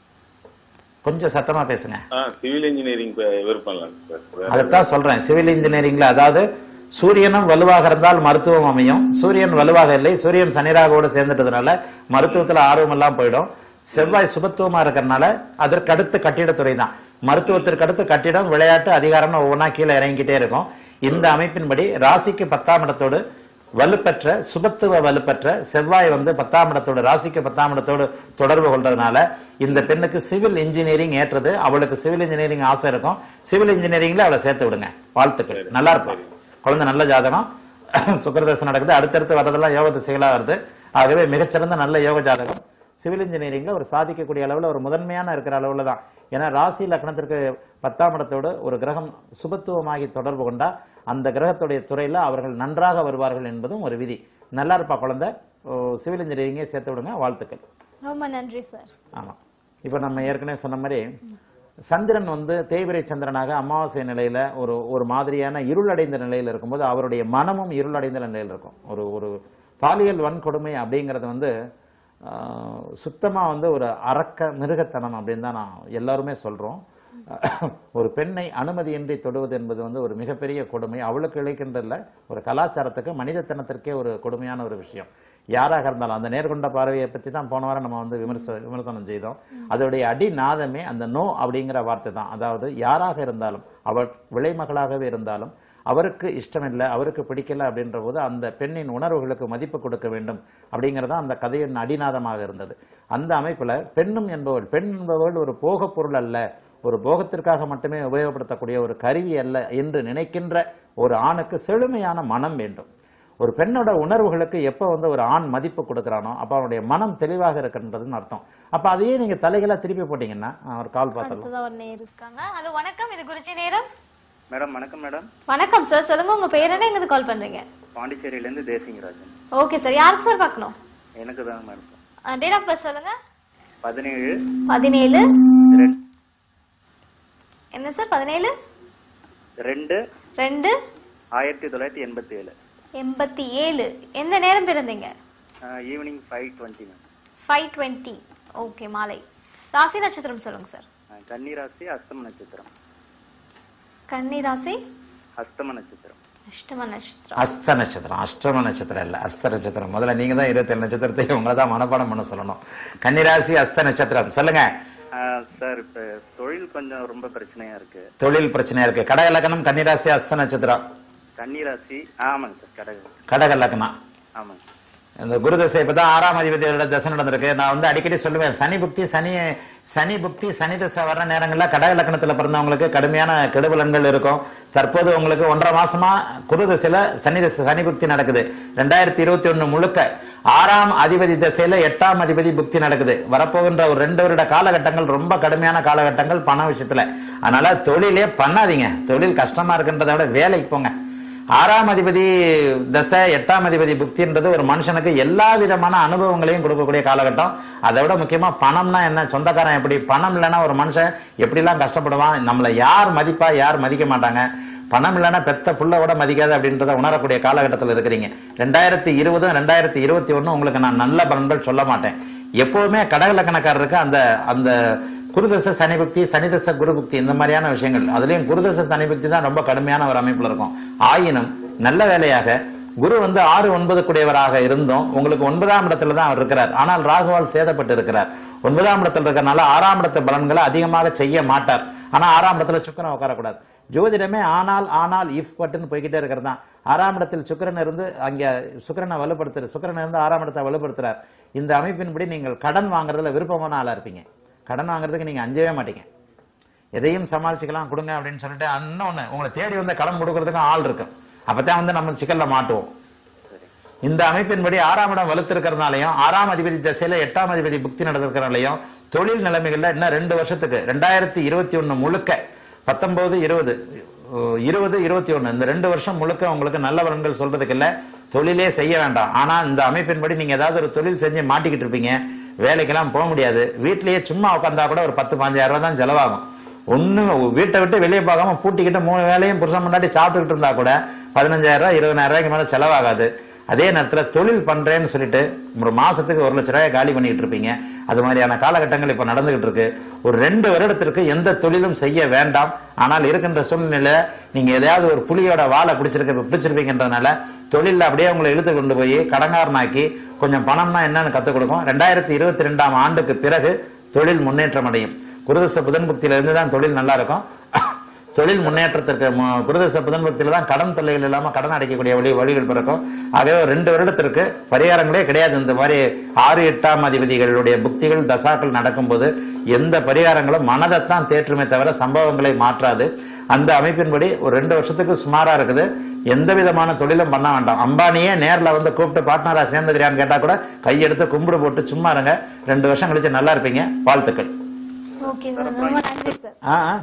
கொஞ்சம் சத்தமா பேசுங்க ஆ சிவில் இன்ஜினியரிங் விருப்பம் இல்லை சார் அதைத்தான் சொல்றேன் சிவில் இன்ஜினியரிங்ல அதாவது சூரியனும் வலுவாக இருந்தால் மருத்துவம் அமையும் சூரியன் வலுவாக இல்லை சூரியன் சனிராகவோட சேர்ந்துட்டதுனால மருத்துவத்துல ஆர்வம் எல்லாம் போயிடும் செவ்வாய் சுபத்துவமா இருக்கிறதுனால அதற்கு அடுத்து கட்டிடத்துறை தான் மருத்துவத்திற்கு அடுத்து கட்டிடம் விளையாட்டு அதிகாரம்னு ஒவ்வொன்றா கீழே இறங்கிக்கிட்டே இருக்கும் இந்த அமைப்பின்படி ராசிக்கு பத்தாம் இடத்தோடு வலுப்பெற்ற சுபத்துவ வலுப்பெற்ற செவ்வாய் வந்து பத்தாம் இடத்தோடு ராசிக்கு பத்தாம் இடத்தோடு தொடர்பு கொள்றதுனால இந்த பெண்ணுக்கு சிவில் இன்ஜினியரிங் ஏற்றது அவளுக்கு சிவில் இன்ஜினியரிங் ஆசை இருக்கும் சிவில் இன்ஜினியரிங்ல அவளை சேர்த்து விடுங்க வாழ்த்துக்கள் நல்லா இருப்பான் குழந்தை நல்ல ஜாதகம் சுக்கரதசம் நடக்குது அடுத்தடுத்து வர்றதெல்லாம் யோக திசைகளா வருது ஆகவே மிகச்சிறந்த நல்ல யோக ஜாதகம் சிவில் இன்ஜினியரிங்ல ஒரு சாதிக்கக்கூடிய அளவுல ஒரு முதன்மையான இருக்கிற அளவுல தான் ஏன்னா ராசி லக்னத்திற்கு பத்தாம் இடத்தோடு ஒரு கிரகம் சுபத்துவமாகி தொடர்பு கொண்டா அந்த கிரகத்துடைய துறையில அவர்கள் நன்றாக வருவார்கள் என்பதும் ஒரு விதி நல்லா இருப்பா குழந்தை ஓ, சிவில் இன்ஜினியரிங்கே சேர்த்து விடுங்க வாழ்த்துக்கள் ரொம்ப நன்றி சார் ஆமா இப்போ நம்ம ஏற்கனவே சொன்ன மாதிரி சந்திரன் வந்து தேய்பிரை சந்திரனாக அமாவாசை நிலையில ஒரு ஒரு மாதிரியான இருளடைந்த நிலையில் இருக்கும்போது அவருடைய மனமும் இருளடைந்த நிலையில் இருக்கும் ஒரு ஒரு பாலியல் வன்கொடுமை அப்படிங்கிறது வந்து ஆஹ், சுத்தமா வந்து ஒரு அரக்க மிருகத்தனம் அப்படின்னு தான் நான் எல்லாருமே சொல்றோம் ஒரு பெண்ணை அனுமதியின்றி தொடுவது என்பது வந்து ஒரு மிகப்பெரிய கொடுமை அவளுக்கு இழைக்கின்றதில்ல ஒரு கலாச்சாரத்துக்கு மனிதத்தனத்திற்கே ஒரு கொடுமையான ஒரு விஷயம் யாராக இருந்தாலும் அந்த நேர்கொண்ட பார்வையை பற்றி தான் போன வாரம் நம்ம வந்து விமர்ச விமர்சனம் செய்தோம் அதோடைய அடிநாதமே அந்த நோ அப்படிங்கிற வார்த்தை தான் அதாவது யாராக இருந்தாலும் அவள் விளைமகளாகவே இருந்தாலும் அவருக்கு இஷ்டமில்லை அவருக்கு பிடிக்கல அப்படின்ற போது அந்த பெண்ணின் உணர்வுகளுக்கு மதிப்பு கொடுக்க வேண்டும் அப்படிங்கிறது அந்த கதையின் அடிநாதமாக இருந்தது அந்த அமைப்புல பெண்ணும் என்பவள் பெண் என்பவள் ஒரு போகப் பொருள் அல்ல ஒரு போகத்திற்காக மட்டுமே உபயோகப்படுத்தக்கூடிய ஒரு கருவி அல்ல என்று நினைக்கின்ற ஒரு ஆணுக்கு செழுமையான மனம் வேண்டும் ஒரு பெண்ணோட உணர்வுகளுக்கு எப்போ வந்து ஒரு ஆண் மதிப்பு கொடுக்குறானோ அப்போ அவனுடைய மனம் தெளிவாக இருக்கின்றதுன்னு அர்த்தம் அப்போ அதையே நீங்க தலைகளா திருப்பி போட்டீங்கன்னா ஆ, ஒரு கால் பார்த்தலாம் அடுத்ததா ஒரு நேர் இருக்காங்க ஹலோ வணக்கம் இது குருஜி நேரம் மேடம் வணக்கம் மேடம் வணக்கம் சார் சொல்லுங்க உங்க பேர் என்ன எங்க கால் பண்றீங்க பாண்டிச்சேரியிலேருந்து தேசிங்கராஜன் ஓகே சார் யாருக்கு சார் பார்க்கணும் எனக்கு தான் மேடம் டேட் ஆஃப் பர்த் சொல்லுங்க பதினேழு பதினேழு ரெண்டு என்ன சார் பதினேழு ரெண்டு ரெண்டு ஆயிரத்தி தொள்ளாயிரத்தி எண்பத்தி ஏழு எண்பத்தி ஏழு எந்த நேரம் பிறந்தீங்க evening five twenty five twenty okay மாலை ராசி நட்சத்திரம் சொல்லுங்க சார் கன்னிராசி அஸ்தம நட்சத்திரம் கன்னி ராசி அஸ்தம நட்சத்திரம் அஷ்டம நட்சத்திரம் அஸ்த நட்சத்திரம் அஷ்டம நட்சத்திரம் இல்ல அஸ்த நட்சத்திரம் முதல்ல நீங்க தான் இருபத்தேழு நட்சத்திரத்தை உங்களை தான் மனப்பாடம் பண்ண சொல்லணும் கன்னிராசி அஸ்த நட்சத்திரம் சொல்லுங்க சார் இப்ப தொழில் கொஞ்சம் ரொம்ப பிரச்சனையா இருக்கு தொழில் பிரச்சனையா இருக்கு கடக லக்னம் கன்னிராசி அஸ்த நட்சத்திரம் கன்னிராசி ஆமாங்க சார் கடகம் கடக லக்னம் ஆமாங்க சார் இந்த குரு தசை இப்பதான் ஆறாம் அதிபதியோட தசை நடந்திருக்கு நான் வந்து அடிக்கடி சொல்லுவேன் சனி புக்தி சனி சனி புக்தி சனி தசை வர்ற நேரங்கள்ல கடக லக்னத்துல பிறந்தவங்களுக்கு கடுமையான கெடுபலன்கள் இருக்கும் தற்போது உங்களுக்கு ஒன்றரை மாசமா குரு தசையில சனி தசை சனி புக்தி நடக்குது ரெண்டாயிரத்தி இருபத்தி ஒண்ணு முழுக்க ஆறாம் அதிபதி தசையில எட்டாம் அதிபதி புக்தி நடக்குது வரப்போகின்ற ஒரு ரெண்டு வருட காலகட்டங்கள் ரொம்ப கடுமையான காலகட்டங்கள் பண விஷயத்துல அதனால தொழிலே பண்ணாதீங்க தொழில் கஷ்டமா இருக்குன்றதை விட வேலைக்கு போங்க ஆறாம் அதிபதி தசை எட்டாம் அதிபதி புக்தின்றது ஒரு மனுஷனுக்கு எல்லா விதமான அனுபவங்களையும் கொடுக்கக்கூடிய காலகட்டம் அதை விட முக்கியமா பணம்னா என்ன சொந்தக்காரன் எப்படி பணம் இல்லைன்னா ஒரு மனுஷன் எப்படிலாம் கஷ்டப்படுவான் நம்மளை யார் மதிப்பா யார் மதிக்க மாட்டாங்க பணம் இல்லைன்னா பெத்த புள்ள கூட மதிக்காது அப்படின்றத உணரக்கூடிய காலகட்டத்தில் இருக்கிறீங்க ரெண்டாயிரத்தி இருபது ரெண்டாயிரத்தி இருபத்தி ஒன்று உங்களுக்கு நான் நல்ல பலன்கள் சொல்ல மாட்டேன் எப்பவுமே கடகலக்கணக்காரருக்கு அந்த அந்த குருதச சனிபக்தி சனிதச குருபக்தி இந்த மாதிரியான விஷயங்கள் அதுலயும் குருதச சனிபக்தி தான் ரொம்ப கடுமையான ஒரு அமைப்புல இருக்கும் ஆயினும் நல்ல வேலையாக குரு வந்து ஆறு ஒன்பது கூடியவராக இருந்தும் உங்களுக்கு ஒன்பதாம் இடத்துல தான் அவர் இருக்கிறார் ஆனால் ராகுவால் சேதப்பட்டு இருக்கிறார் ஒன்பதாம் இடத்துல இருக்கிறனால ஆறாம் இடத்து பலன்களை அதிகமாக செய்ய மாட்டார் ஆனா ஆறாம் இடத்துல சுக்கரன் உட்காரக்கூடாது ஜோதிடமே ஆனால் ஆனால் இஃப் பட்டுன்னு போய்கிட்டே இருக்கிறது தான் ஆறாம் இடத்தில் சுக்கிரன் இருந்து அங்கே சுக்கிரனை வலுப்படுத்துற சுக்கிரன் இருந்து ஆறாம் இடத்தை வலுப்படுத்துறார் இந்த அமைப்பின்படி நீங்கள் கடன் வாங்குறதுல விருப்பமான ஆளா இருப்பீங்க கடன் வாங்குறதுக்கு நீங்க அஞ்சவே மாட்டீங்க எதையும் சமாளிச்சுக்கலாம் கொடுங்க அப்படின்னு சொல்லிட்டு இன்னொன்னு உங்களை தேடி வந்து கடன் கொடுக்கறதுக்கும் ஆள் இருக்கும் அப்பதான் வந்து நம்ம சிக்கல்ல மாட்டுவோம் இந்த அமைப்பின்படி ஆறாம் இடம் வலுத்திருக்கிறதுனாலையும் ஆறாம் அதிபதி திசையில எட்டாம் அதிபதி புக்தி நடந்திருக்கிறனாலையும் தொழில் நிலைமைகள்ல இன்னும் ரெண்டு வருஷத்துக்கு ரெண்டாயிரத்தி இருபத்தி ஒண்ணு முழுக்க பத்தொன்பது இருபது அஹ், இருபது இருபத்தி ஒண்ணு இந்த ரெண்டு வருஷம் முழுக்க உங்களுக்கு நல்ல பலன்கள் சொல்றதுக்கு இல்ல தொழிலே செய்ய வேண்டாம் ஆனா இந்த அமைப்பின்படி நீங்க ஏதாவது ஒரு தொழில் செஞ்சு மாட்டிக்கிட்டு இருப்பீங்க வேலைக்கெல்லாம் போக முடியாது வீட்டிலேயே சும்மா உட்காந்தா கூட ஒரு பத்து பதினஞ்சாயிரம் ரூபாய் தான் செலவாகும் ஒண்ணு வீட்டை விட்டு வெளியே பார்க்காம பூட்டிக்கிட்டு மூணு வேலையும் புருஷன் முன்னாடி சாப்பிட்டுக்கிட்டு இருந்தா கூட பதினஞ்சாயிரம் ரூபாய் இருபதாயிரம் ரூபாய்க்கு மேல செலவாகாது அதே நேரத்துல தொழில் பண்றேன்னு சொல்லிட்டு ஒரு மாசத்துக்கு ஒரு லட்ச ரூபாய் காலி பண்ணிட்டு இருப்பீங்க அது மாதிரியான காலகட்டங்கள் இப்ப நடந்துகிட்டு இருக்கு ஒரு ரெண்டு வருடத்திற்கு எந்த தொழிலும் செய்ய வேண்டாம் ஆனால் இருக்கின்ற சூழ்நிலையில நீங்க எதையாவது ஒரு புலியோட வாழை பிடிச்சிருக்க பிடிச்சிருப்பீங்கன்றதுனால தொழில அப்படியே உங்களை இழுத்து கொண்டு போய் கடங்காரனாக்கி கொஞ்சம் பணம்னா என்னன்னு கத்துக் கொடுக்கும் ரெண்டாயிரத்தி இருபத்தி ரெண்டாம் ஆண்டுக்கு பிறகு தொழில் முன்னேற்றம் அடையும் குருதச புதன் புக்தியில இருந்து தான் தொழில் நல்லா இருக்கும் தொழில் முன்னேற்றத்திற்கு மு- குருதச புதன் புக்தியில தான் கடன் தொல்லைகள் இல்லாம கடன் அடைக்கக்கூடிய வழி வழிகள் பிறக்கும் ஆகவே ஒரு ரெண்டு வருடத்திற்கு பரிகாரங்களே கிடையாது இந்த மாதிரி ஆறு எட்டாம் அதிபதிகளுடைய புக்திகள் தசாக்கள் நடக்கும்போது எந்த பரிகாரங்களும் மனதைத்தான் தேற்றுமே தவிர சம்பவங்களை மாற்றாது அந்த அமைப்பின்படி ஒரு ரெண்டு வருஷத்துக்கு சுமாரா இருக்குது எந்த விதமான தொழிலும் பண்ண வேண்டாம் அம்பானியே நேர்ல வந்து கூப்பிட்டு பார்ட்னரா சேர்ந்துக்கிறியான்னு கேட்டா கூட கையெடுத்து கும்பிடு போட்டு சும்மா இருங்க ரெண்டு வருஷம் கழிச்சு நல்லா இருப்பீங்க வாழ்த்துக்கள் ஓகே சார் ரொம்ப நன்றி சார் ஆ ஆ.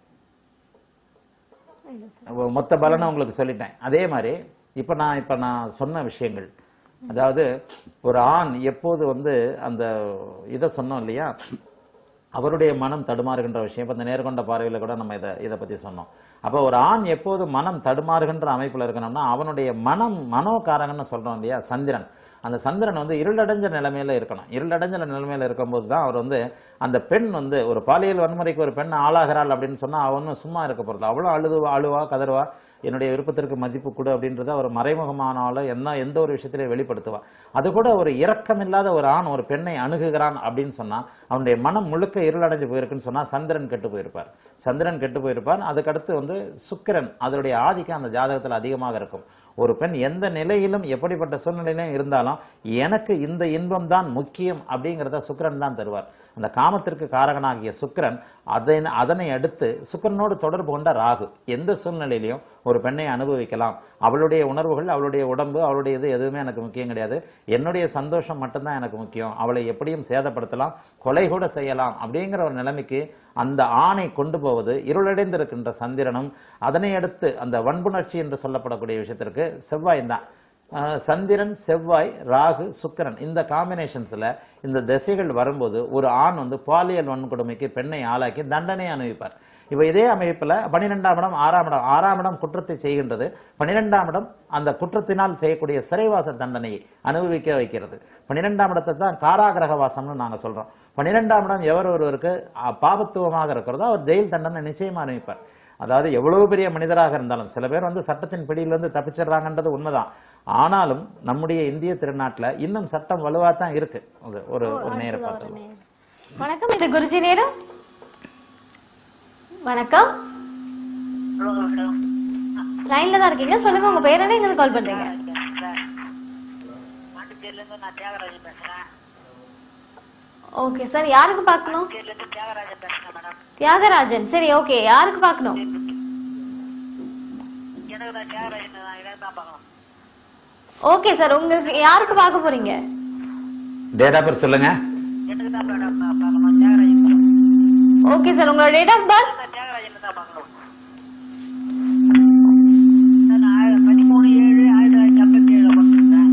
மொத்த பலனை உங்களுக்கு சொல்லிட்டேன் அதே மாதிரி இப்ப நான் இப்ப நான் சொன்ன விஷயங்கள் அதாவது ஒரு ஆண் எப்போது வந்து அந்த இதை சொன்னோம் இல்லையா அவருடைய மனம் தடுமாறுகின்ற விஷயம் இப்ப இந்த நேர்கொண்ட பார்வையில கூட நம்ம இதை இதை பத்தி சொன்னோம் அப்போ ஒரு ஆண் எப்போது மனம் தடுமாறுகின்ற அமைப்புல இருக்கணும்னா அவனுடைய மனம் மனோகாரகன்னு சொல்றோம் இல்லையா சந்திரன் அந்த சந்திரன் வந்து இருளடைஞ்ச நிலைமையில இருக்கணும் இருளடைஞ்ச நிலைமையில இருக்கும்போது தான் அவர் வந்து அந்த பெண் வந்து ஒரு பாலியல் வன்முறைக்கு ஒரு பெண் ஆளாகிறாள் அப்படின்னு சொன்னா அவனும் சும்மா இருக்க போறது அவ்வளவு அழுதுவா அழுவா கதறுவா என்னுடைய விருப்பத்திற்கு மதிப்பு கொடு அப்படின்றத ஒரு மறைமுகமானாலும் என்ன எந்த ஒரு விஷயத்திலையும் வெளிப்படுத்துவா அது கூட ஒரு இரக்கமில்லாத ஒரு ஆண் ஒரு பெண்ணை அணுகுகிறான் அப்படின்னு சொன்னா அவனுடைய மனம் முழுக்க இருளடைஞ்சு போயிருக்குன்னு சொன்னா சந்திரன் கெட்டு போயிருப்பார் சந்திரன் கெட்டு போயிருப்பார் அதுக்கடுத்து வந்து சுக்கிரன் அதனுடைய ஆதிக்கம் அந்த ஜாதகத்துல அதிகமாக இருக்கும் ஒரு பெண் எந்த நிலையிலும் எப்படிப்பட்ட சூழ்நிலையிலும் இருந்தாலும் எனக்கு இந்த இன்பம் தான் முக்கியம் அப்படிங்கிறத சுக்கிரன் தான் தருவார் அந்த காமத்திற்கு காரகனாகிய சுக்கிரன் அதை அதனை அடுத்து சுக்கிரனோடு தொடர்பு கொண்ட ராகு எந்த சூழ்நிலையிலையும் ஒரு பெண்ணை அனுபவிக்கலாம் அவளுடைய உணர்வுகள் அவளுடைய உடம்பு அவளுடைய இது எதுவுமே எனக்கு முக்கியம் கிடையாது என்னுடைய சந்தோஷம் மட்டும்தான் எனக்கு முக்கியம் அவளை எப்படியும் சேதப்படுத்தலாம் கொலை கூட செய்யலாம் அப்படிங்கிற ஒரு நிலைமைக்கு அந்த ஆணை கொண்டு போவது இருளடைந்திருக்கின்ற சந்திரனும் அதனை அடுத்து அந்த வன்புணர்ச்சி என்று சொல்லப்படக்கூடிய விஷயத்திற்கு செவ்வாய் தான் அஹ் சந்திரன் செவ்வாய் ராகு சுக்கிரன் இந்த காம்பினேஷன்ஸ்ல இந்த திசைகள் வரும்போது ஒரு ஆண் வந்து பாலியல் வன்கொடுமைக்கு பெண்ணை ஆளாக்கி தண்டனை அனுபவிப்பார் இப்போ இதே அமைப்பில் பன்னிரெண்டாம் இடம் ஆறாம் இடம் ஆறாம் இடம் குற்றத்தை செய்கின்றது பன்னிரெண்டாம் இடம் அந்த குற்றத்தினால் செய்யக்கூடிய சிறைவாச தண்டனையை அனுபவிக்க வைக்கிறது பன்னிரெண்டாம் இடத்தை தான் காராகிரக வாசம்னு நாங்கள் சொல்கிறோம் பன்னிரெண்டாம் இடம் எவர் ஒருவருக்கு அ, பாபத்துவமாக இருக்கிறதோ அவர் ஜெயில் தண்டனை நிச்சயமாக அனுபவிப்பார் அதாவது எவ்வளவு பெரிய மனிதராக இருந்தாலும் சில பேர் வந்து சட்டத்தின் பிடியிலிருந்து தப்பிச்சிடுறாங்கன்றது உண்மைதான் ஆனாலும் நம்முடைய இந்திய திருநாட்டில் இன்னும் சட்டம் வலுவாக தான் இருக்கு அது ஒரு ஒரு நேர பார்த்து வணக்கம் இது குருஜி நேரம் வணக்கம் லைன்ல தான் இருக்கீங்க சொல்லுங்க உங்க பேர் என்ன எங்க கால் பண்றீங்க மாட்டுப்பேர்லேருந்து நான் தியாகராஜன் பேசுறேன் ஓகே சார் யாருக்கு பார்க்கணும் பேர்லேருந்து தியாகராஜன் பேசுறேன் மேடம் தியாகராஜன் சரி ஓகே யாருக்கு பார்க்கணும் எனக்கு நான் தியாகராஜன் நான் இடம் தான் பார்க்கணும் ஓகே சார் உங்களுக்கு யாருக்கு பார்க்க போறீங்க டேட் ஆஃப் பர்த் சொல்லுங்க எனக்கு தான் மேடம் நான் பார்க்கணும் தியாகராஜன் ஓகே சார் உங்களோட டேட் ஆஃப் பர்த் நான் தியாகராஜன் தான் பார்க்கணும் நான் ஆயிரம் பதிமூணு ஏழு ஆயிரத்தி தொள்ளாயிரத்தி ஐம்பத்தி ஏழுல பிறந்திருந்தேன்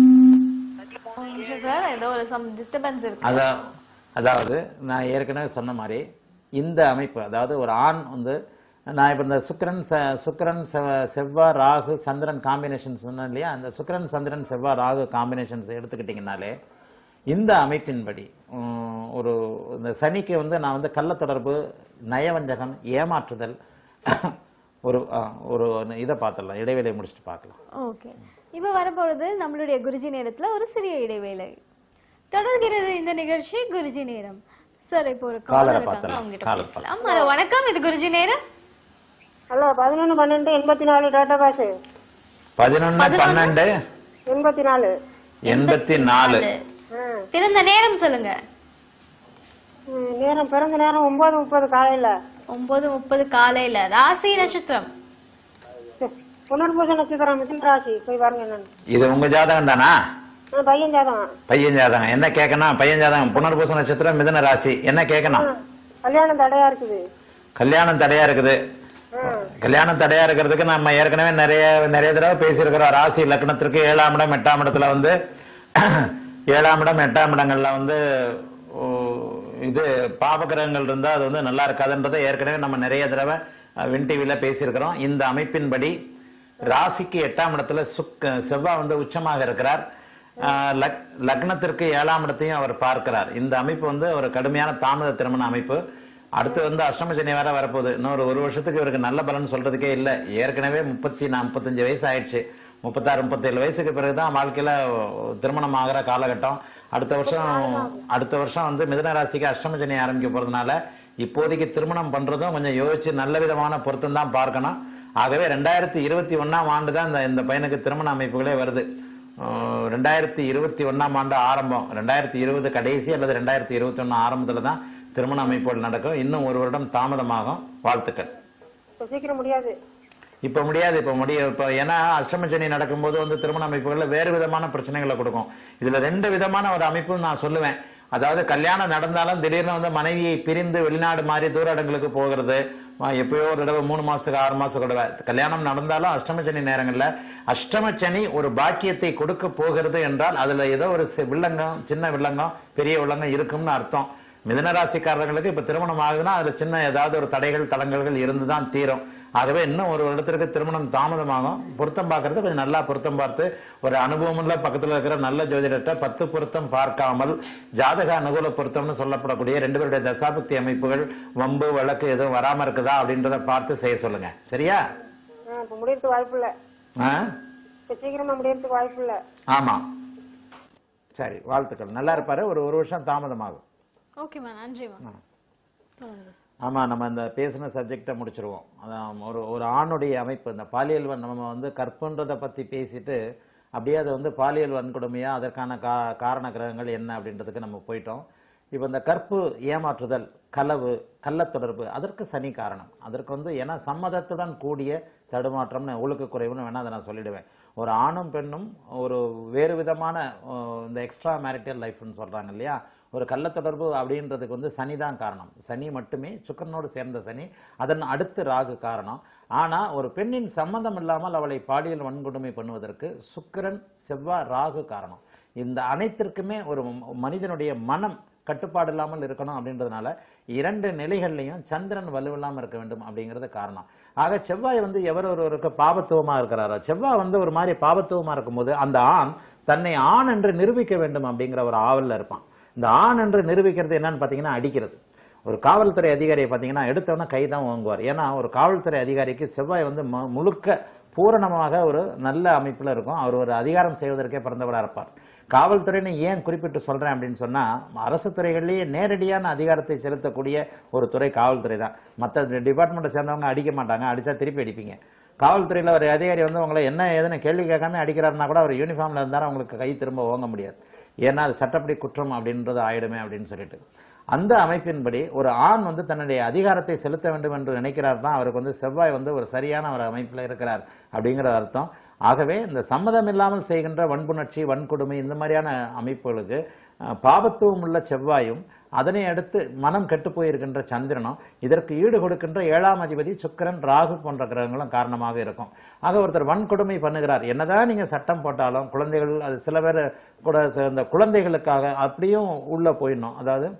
பதிமூணு சார் ஏதோ ஒரு சம் டிஸ்டர்பன்ஸ் இருக்கு அதா அதாவது நான் ஏற்கனவே சொன்ன மாதிரி இந்த அமைப்பு அதாவது ஒரு ஆண் வந்து நான் இப்போ இந்த சுக்கிரன் ச சுக்கிரன் செவ- செவ்வாய் ராகு சந்திரன் காம்பினேஷன் சொன்னேன் இல்லையா அந்த சுக்கிரன் சந்திரன் செவ்வாய் ராகு காம்பினேஷன்ஸ் எடுத்துக்கிட்டிங்கனாலே இந்த அமைப்பின்படி உம், ஒரு இந்த சனிக்கு வந்து நான் வந்து கள்ள தொடர்பு நயவஞ்சகம் ஏமாற்றுதல் ஒரு ஆ, ஒரு இதை பார்த்துடலாம் இடைவேளையை முடிச்சுட்டு பார்க்கலாம் ஓகே இப்போ வரப்போறது நம்மளுடைய குருஜி நேரத்துல ஒரு சிறிய இடைவேளை தொடர்கிறது இந்த நிகழ்ச்சி குருஜி நேரம் சார் இப்போ ஒரு காலரை காலர் இருக்காங்க பார்த்துடலாம். அவங்க கிட்ட காலர் பேசலாம் ஹலோ வணக்கம் இது குருஜி நேரம் ஹலோ பதினொன்று பன்னெண்டு எண்பத்தி நாலு டேட்டா பாஸ் பதினொன்று பன்னெண்டு எண்பத்தி நாலு எண்பத்தி நாலு ம். பிறந்த நேரம் சொல்லுங்க ம், நேரம் பிறந்த நேரம் ஒன்பது முப்பது காலையில் ஒன்பது முப்பது காலையில ராசி நட்சத்திரம் புனர்பூச நட்சத்திரம் மிதன் ராசி போய் பாருங்க என்னன்னு இது உங்க ஜாதகம் தானா ஆ, பையன் ஜாதகம் பையன் ஜாதகம் என்ன கேட்கணும் பையன் ஜாதகம் புனர்பூச நட்சத்திரம் மிதுன ராசி என்ன கேட்கணும் கல்யாணம் தடையா இருக்குது கல்யாணம் தடையா இருக்குது கல்யாணம் தடையா இருக்கிறதுக்கு நம்ம ஏற்கனவே நிறைய நிறைய தடவை பேசியிருக்கிறோம் ராசி லக்னத்திற்கு ஏழாம் இடம் எட்டாம் இடத்துல வந்து ஏழாம் இடம் எட்டாம் இடங்கள்ல வந்து ஓ, இது பாபகிரகங்கள் இருந்தா அது வந்து நல்லா இருக்காதுன்றதை ஏற்கனவே நம்ம நிறைய தடவை அஹ், வின் டிவில பேசியிருக்கிறோம் இந்த அமைப்பின்படி ராசிக்கு எட்டாம் இடத்துல சுக் செவ்வாய் வந்து உச்சமாக இருக்கிறார் ஆஹ் லக்- லக்னத்திற்கு ஏழாம் இடத்தையும் அவர் பார்க்கிறார் இந்த அமைப்பு வந்து ஒரு கடுமையான தாமத திருமண அமைப்பு அடுத்து வந்து அஷ்டம சனி வேற வரப்போகுது இன்னொரு ஒரு வருஷத்துக்கு இவருக்கு நல்ல பலன் சொல்றதுக்கே இல்லை ஏற்கனவே முப்பத்தி நா முப்பத்தஞ்சு வயசு ஆயிடுச்சு முப்பத்தாறு முப்பத்தேழு வயசுக்கு பிறகுதான் வாழ்க்கையில திருமணம் ஆகிற காலகட்டம் அடுத்த வருஷம் அடுத்த வருஷம் வந்து மிதன ராசிக்கு அஷ்டம சனி ஆரம்பிக்க போறதுனால இப்போதைக்கு திருமணம் பண்றதும் கொஞ்சம் யோசிச்சு நல்ல விதமான பொருத்தம் தான் பார்க்கணும் ஆகவே ரெண்டாயிரத்தி இருபத்தி ஒன்னாம் ஆண்டு தான் இந்த இந்த பையனுக்கு திருமண அமைப்புகளே வருது அஹ் ரெண்டாயிரத்தி இருபத்தி ஒன்னாம் ஆண்டு ஆரம்பம் ரெண்டாயிரத்தி இருபது கடைசி அல்லது ரெண்டாயிரத்தி இருபத்தி ஒன்று ஆரம்பத்தில் தான் திருமண அமைப்புகள் நடக்கும் இன்னும் ஒரு வருடம் தாமதமாகும் வாழ்த்துக்கள் இப்போ சீக்கிரம் முடியாது இப்போ முடியாது இப்போ முடிய இப்போ ஏன்னா அஷ்டமச்சனி நடக்கும்போது வந்து திருமண அமைப்புகளில் வேறு விதமான பிரச்சனைகளை கொடுக்கும் இதுல ரெண்டு விதமான ஒரு அமைப்பு நான் சொல்லுவேன் அதாவது கல்யாணம் நடந்தாலும் திடீர்னு வந்து மனைவியை பிரிந்து வெளிநாடு மாதிரி தூர இடங்களுக்கு போகிறது அஹ் எப்பயோ ஒரு தடவை மூணு மாசத்துக்கு ஆறு மாசத்துக்கு தடவை கல்யாணம் நடந்தாலும் அஷ்டமச்சனி நேரங்கள்ல அஷ்டமச்சனி ஒரு பாக்கியத்தை கொடுக்க போகிறது என்றால் அதுல ஏதோ ஒரு சி- வில்லங்கம் சின்ன வில்லங்கம் பெரிய வில்லங்கம் இருக்கும்னு அர்த்தம் மிதன ராசிக்காரர்களுக்கு இப்ப திருமணம் ஆகுதுன்னா அதுல சின்ன ஏதாவது ஒரு தடைகள் தடங்கல்கள் இருந்துதான் தீரும் ஆகவே இன்னும் ஒரு வருடத்திற்கு திருமணம் தாமதமாகும் பொருத்தம் பார்க்கறது கொஞ்சம் நல்லா பொருத்தம் பார்த்து ஒரு அனுபவமுள்ள பக்கத்துல இருக்கிற நல்ல ஜோதிடத்தை பத்து பொருத்தம் பார்க்காமல் ஜாதக அனுகூல பொருத்தம்னு சொல்லப்படக்கூடிய ரெண்டு பேருடைய தசாபக்தி அமைப்புகள் வம்பு வழக்கு எதுவும் வராம இருக்குதா அப்படின்றத பார்த்து செய்ய சொல்லுங்க சரியா ஆ இப்போ முடியறதுக்கு வாய்ப்பு இல்லை ஆ? இப்போ சீக்கிரமா முடியறதுக்கு வாய்ப்பு இல்லை ஆமா சரி வாழ்த்துக்கள் நல்லா இருப்பாரு ஒரு ஒரு வருஷம் தாமதமாகும் ஓகேம்மா நன்றிம்மா தொடருங்க. ஆமா நம்ம இந்த பேசின சப்ஜெக்டை முடிச்சிருவோம் அதான் ஒரு ஒரு ஆணுடைய அமைப்பு இந்த பாலியல் வன் நம்ம வந்து கற்புன்றதை பத்தி பேசிட்டு அப்படியே அதை வந்து பாலியல் வன்கொடுமையா அதற்கான கா காரண கிரகங்கள் என்ன அப்படின்றதுக்கு நம்ம போயிட்டோம் இப்போ இந்த கற்பு ஏமாற்றுதல் களவு கள்ளத்தொடர்பு அதற்கு சனி காரணம் அதற்கு வந்து ஏன்னா சம்மதத்துடன் கூடிய தடுமாற்றம்னு ஒழுக்க குறைவுன்னு வேணா அதை நான் சொல்லிடுவேன் ஒரு ஆணும் பெண்ணும் ஒரு வேறு விதமான அஹ், இந்த எக்ஸ்ட்ரா மேரிட்டல் லைஃப்னு சொல்றாங்க இல்லையா ஒரு கள்ளத்தொடர்பு அப்படின்றதுக்கு வந்து சனி தான் காரணம் சனி மட்டுமே சுக்கரனோடு சேர்ந்த சனி அதன் அடுத்து ராகு காரணம் ஆனா ஒரு பெண்ணின் சம்மதம் இல்லாமல் அவளை பாலியல் வன்கொடுமை பண்ணுவதற்கு சுக்கிரன் செவ்வாய் ராகு காரணம் இந்த அனைத்திற்குமே ஒரு ம- மனிதனுடைய மனம் கட்டுப்பாடு இல்லாமல் இருக்கணும் அப்படின்றதுனால இரண்டு நிலைகள்லையும் சந்திரன் வலுவில்லாமல் இருக்க வேண்டும் அப்படிங்கிறது காரணம் ஆக செவ்வாய் வந்து எவர் ஒருவருக்கு பாபத்துவமா இருக்கிறாரோ செவ்வாய் வந்து ஒரு மாதிரி பாபத்துவமா இருக்கும்போது அந்த ஆண் தன்னை ஆண் என்று நிரூபிக்க வேண்டும் அப்படிங்கிற ஒரு ஆவல்ல இருப்பான் இந்த ஆண் என்று நிரூபிக்கிறது என்னன்னு பார்த்தீங்கன்னா அடிக்கிறது ஒரு காவல்துறை அதிகாரியை பார்த்தீங்கன்னா எடுத்தவொடனே கை தான் வாங்குவார் ஏன்னா ஒரு காவல்துறை அதிகாரிக்கு செவ்வாய் வந்து மு- முழுக்க பூரணமாக ஒரு நல்ல அமைப்பில் இருக்கும் அவர் ஒரு அதிகாரம் செய்வதற்கே பிறந்தவராக இருப்பார் காவல்துறைன்னு ஏன் குறிப்பிட்டு சொல்கிறேன் அப்படின்னு சொன்னால் அரசு துறைகள்லேயே நேரடியான அதிகாரத்தை செலுத்தக்கூடிய ஒரு துறை காவல்துறை தான் மற்ற டிபார்ட்மெண்ட்டை சேர்ந்தவங்க அடிக்க மாட்டாங்க அடித்தா திருப்பி அடிப்பீங்க காவல்துறையில் ஒரு அதிகாரி வந்து உங்களை என்ன ஏதுன்னு கேள்வி கேட்காம அடிக்கிறாருன்னா கூட அவர் யூனிஃபார்மில் இருந்தாலும் அவங்களுக்கு கை திரும்ப ஓங்க முடியாது ஏன்னா அது சட்டப்படி குற்றம் அப்படின்றது ஆயிடுமே அப்படின்னு சொல்லிட்டு அந்த அமைப்பின்படி ஒரு ஆண் வந்து தன்னுடைய அதிகாரத்தை செலுத்த வேண்டும் என்று நினைக்கிறார் தான் அவருக்கு வந்து செவ்வாய் வந்து ஒரு சரியான ஒரு அமைப்பில் இருக்கிறார் அப்படிங்கிற அர்த்தம் ஆகவே இந்த சம்மதம் இல்லாமல் செய்கின்ற வன்புணர்ச்சி வன்கொடுமை இந்த மாதிரியான அமைப்புகளுக்கு அஹ், பாபத்துவம் உள்ள செவ்வாயும் அதனை அடுத்து மனம் கெட்டு போயிருக்கின்ற சந்திரனும் இதற்கு ஈடு கொடுக்கின்ற ஏழாம் அதிபதி சுக்கிரன் ராகு போன்ற கிரகங்களும் காரணமாக இருக்கும் ஆக ஒருத்தர் வன்கொடுமை பண்ணுகிறார் என்னதான் நீங்க சட்டம் போட்டாலும் குழந்தைகள் அது சில பேர் கூட ச- இந்த குழந்தைகளுக்காக அப்படியும் உள்ள போயிடணும் அதாவது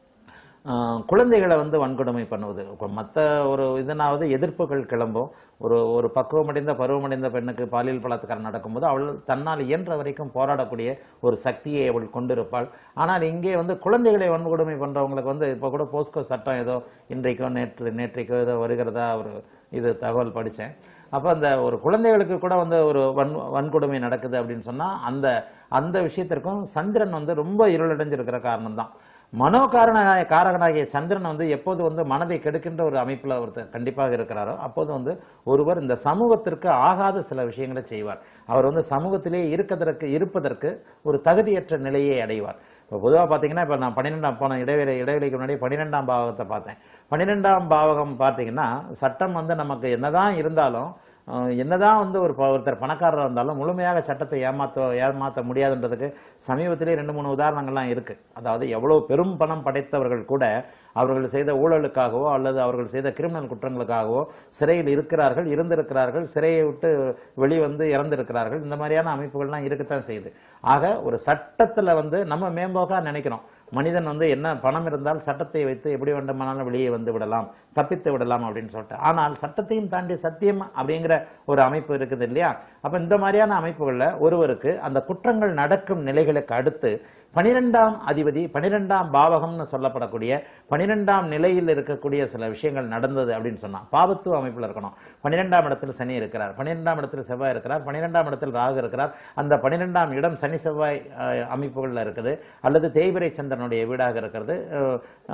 ஆஹ் குழந்தைகளை வந்து வன்கொடுமை பண்ணுவது மற்ற ஒரு இதனாவது எதிர்ப்புகள் கிளம்பும் ஒரு ஒரு பக்குவமடைந்த பருவமடைந்த பெண்ணுக்கு பாலியல் பலாத்காரம் நடக்கும்போது அவள் தன்னால் இயன்ற வரைக்கும் போராடக்கூடிய ஒரு சக்தியை அவள் கொண்டிருப்பாள் ஆனால் இங்கே வந்து குழந்தைகளை வன்கொடுமை பண்றவங்களுக்கு வந்து இப்போ கூட போஸ்கோ சட்டம் ஏதோ இன்றைக்கோ நேற்று நேற்றைக்கோ ஏதோ வருகிறதா ஒரு இது தகவல் படித்தேன் அப்போ அந்த ஒரு குழந்தைகளுக்கு கூட வந்து ஒரு வன் வன்கொடுமை நடக்குது அப்படின்னு சொன்னால் அந்த அந்த விஷயத்திற்கும் சந்திரன் வந்து ரொம்ப இருளடைஞ்சிருக்கிற காரணம் தான் மனோகாரண காரகனாகிய சந்திரன் வந்து எப்போது வந்து மனதை கெடுக்கின்ற ஒரு அமைப்பில் ஒருத்தர் கண்டிப்பாக இருக்கிறாரோ அப்போது வந்து ஒருவர் இந்த சமூகத்திற்கு ஆகாத சில விஷயங்களை செய்வார் அவர் வந்து சமூகத்திலே இருக்கதற்கு இருப்பதற்கு ஒரு தகுதியற்ற நிலையை அடைவார் இப்போ பொதுவாக பார்த்தீங்கன்னா இப்போ நான் பன்னிரெண்டாம் போன இடைவேளை இடைவெளிக்கு முன்னாடி பன்னிரெண்டாம் பாவகத்தை பார்த்தேன் பன்னிரெண்டாம் பாவகம் பார்த்தீங்கன்னா சட்டம் வந்து நமக்கு என்னதான் இருந்தாலும் அஹ், என்னதான் வந்து ஒரு ப- ஒருத்தர் பணக்காரராக இருந்தாலும் முழுமையாக சட்டத்தை ஏமாற்ற ஏமாற்ற முடியாதுன்றதுக்கு சமீபத்திலே ரெண்டு மூணு உதாரணங்கள்லாம் இருக்கு அதாவது எவ்வளவு பெரும் பணம் படைத்தவர்கள் கூட அவர்கள் செய்த ஊழலுக்காகவோ அல்லது அவர்கள் செய்த கிரிமினல் குற்றங்களுக்காகவோ சிறையில் இருக்கிறார்கள் இருந்திருக்கிறார்கள் சிறையை விட்டு வெளிவந்து இறந்திருக்கிறார்கள் இந்த மாதிரியான அமைப்புகள்லாம் இருக்கத்தான் செய்யுது ஆக ஒரு சட்டத்துல வந்து நம்ம மேம்போக்கா நினைக்கிறோம் மனிதன் வந்து என்ன பணம் இருந்தால் சட்டத்தை வைத்து எப்படி வேண்டுமானாலும் வெளியே வந்து விடலாம் தப்பித்து விடலாம் அப்படின்னு சொல்லிட்டு ஆனால் சட்டத்தையும் தாண்டி சத்தியம் அப்படிங்கிற ஒரு அமைப்பு இருக்குது இல்லையா அப்ப இந்த மாதிரியான அமைப்புகள்ல ஒருவருக்கு அந்த குற்றங்கள் நடக்கும் நிலைகளுக்கு அடுத்து பனிரெண்டாம் அதிபதி பனிரெண்டாம் பாவகம்னு சொல்லப்படக்கூடிய பனிரெண்டாம் நிலையில் இருக்கக்கூடிய சில விஷயங்கள் நடந்தது அப்படின்னு சொன்னா பாவத்துவ அமைப்புல இருக்கணும் பன்னிரெண்டாம் இடத்தில் சனி இருக்கிறார் பன்னிரெண்டாம் இடத்தில் செவ்வாய் இருக்கிறார் பன்னிரெண்டாம் இடத்தில் ராகு இருக்கிறார் அந்த பன்னிரெண்டாம் இடம் சனி செவ்வாய் அஹ், அமைப்புகள்ல இருக்குது அல்லது தேய்பிரை சந்திரனுடைய வீடாக இருக்கிறது அஹ்,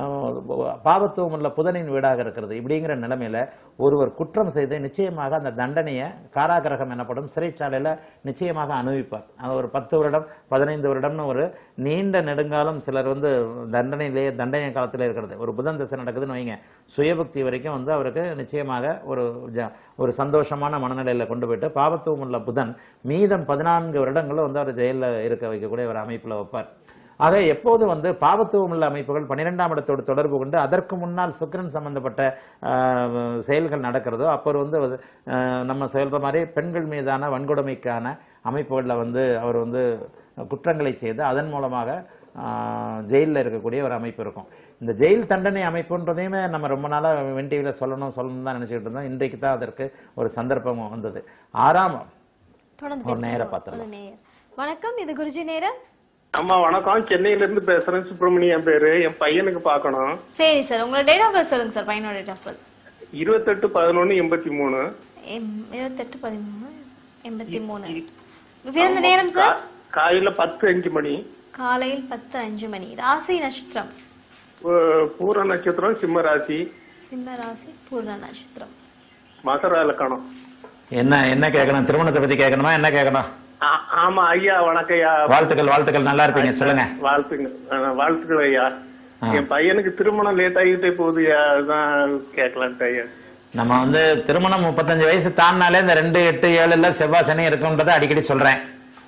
அஹ், பாவத்துவம் உள்ள புதனின் வீடாக இருக்கிறது இப்படிங்கிற நிலைமையில ஒருவர் குற்றம் செய்து நிச்சயமாக அந்த தண்டனையை காராகிரகம் எனப்படும் சிறைச்சாலையில நிச்சயமாக அனுபவிப்பார் அது ஒரு பத்து வருடம் பதினைந்து வருடம்னு ஒரு நீண்ட நெடுங்காலம் சிலர் வந்து தண்டனையிலேயே தண்டனை காலத்தில் இருக்கிறது ஒரு புதன் திசை நடக்குதுன்னு வைங்க சுயபக்தி வரைக்கும் வந்து அவருக்கு நிச்சயமாக ஒரு ஜ- ஒரு சந்தோஷமான மனநிலையில கொண்டு போயிட்டு பாவத்துவம் உள்ள புதன் மீதம் பதினான்கு வருடங்களும் வந்து அவர் ஜெயிலில் இருக்க வைக்கக்கூடிய ஒரு அமைப்புல வைப்பார் ஆக எப்போது வந்து பாவத்துவம் உள்ள அமைப்புகள் பன்னிரெண்டாம் இடத்தோடு தொடர்பு கொண்டு அதற்கு முன்னால் சுக்கிரன் சம்பந்தப்பட்ட ஆஹ், செயல்கள் நடக்கிறதோ அப்போ வந்து ஆஹ், நம்ம சொல்ற மாதிரி பெண்கள் மீதான வன்கொடுமைக்கான அமைப்புகளில் வந்து அவர் வந்து குற்றங்களை செய்து அதன் மூலமாக ஜெயிலில் இருக்கக்கூடிய ஒரு அமைப்பு இருக்கும் இந்த ஜெயில் தண்டனை அமைப்புன்றதையுமே நம்ம ரொம்ப நாளாக வென் டிவியில் சொல்லணும் சொல்லணும் தான் நினச்சிக்கிட்டு இருந்தோம் இன்றைக்கு தான் அதற்கு ஒரு சந்தர்ப்பம் வந்தது ஆறாம் தொடர்ந்து ஒரு நேர பேசலாம். பார்த்துடலாம். ஒரு நேயர். வணக்கம் இது குருஜி நேரம் ஆமா வணக்கம் சென்னையில இருந்து பேசுறேன் சுப்பிரமணியம் என் பேரு என் பையனுக்கு பார்க்கணும் சரி சார் உங்களோட டேட் ஆஃப் பர்த் சொல்லுங்க சார் பையனோட டேட் ஆஃப் பர்த் இருபத்தெட்டு பதினொன்னு எண்பத்தி மூணு இருபத்தெட்டு பதிமூணு எண்பத்தி மூணு பிறந்த நேரம் சார் காலையில பத்து அஞ்சு மணி காலையில் பத்து அஞ்சு மணி ராசி நட்சத்திரம் அஹ் பூர நட்சத்திரம் சிம்ம ராசி சிம்ம ராசி பூர்ண நட்சத்திரம் மகர இலக்கணம் என்ன என்ன கேட்கணும் திருமணத்தை பத்தி கேட்கணுமா என்ன கேட்கணும் ஆ- ஆமா ஐயா வணக்கம் ஐயா வாழ்த்துக்கள் வாழ்த்துக்கள் நல்லா இருப்பீங்க சொல்லுங்க வாழ்த்துங்க அஹ் வாழ்த்துக்கள் ஐயா என் பையனுக்கு திருமணம் லேட் ஆகிட்டே போகுது ஐயா அதுதான் கேட்கலான்ட்டு ஐயா நம்ம வந்து திருமணம் முப்பத்தஞ்சு வயசு தாண்டினாலே இந்த ரெண்டு எட்டு ஏழுல செவ்வாய் சனி இருக்குன்றதை அடிக்கடி சொல்றேன்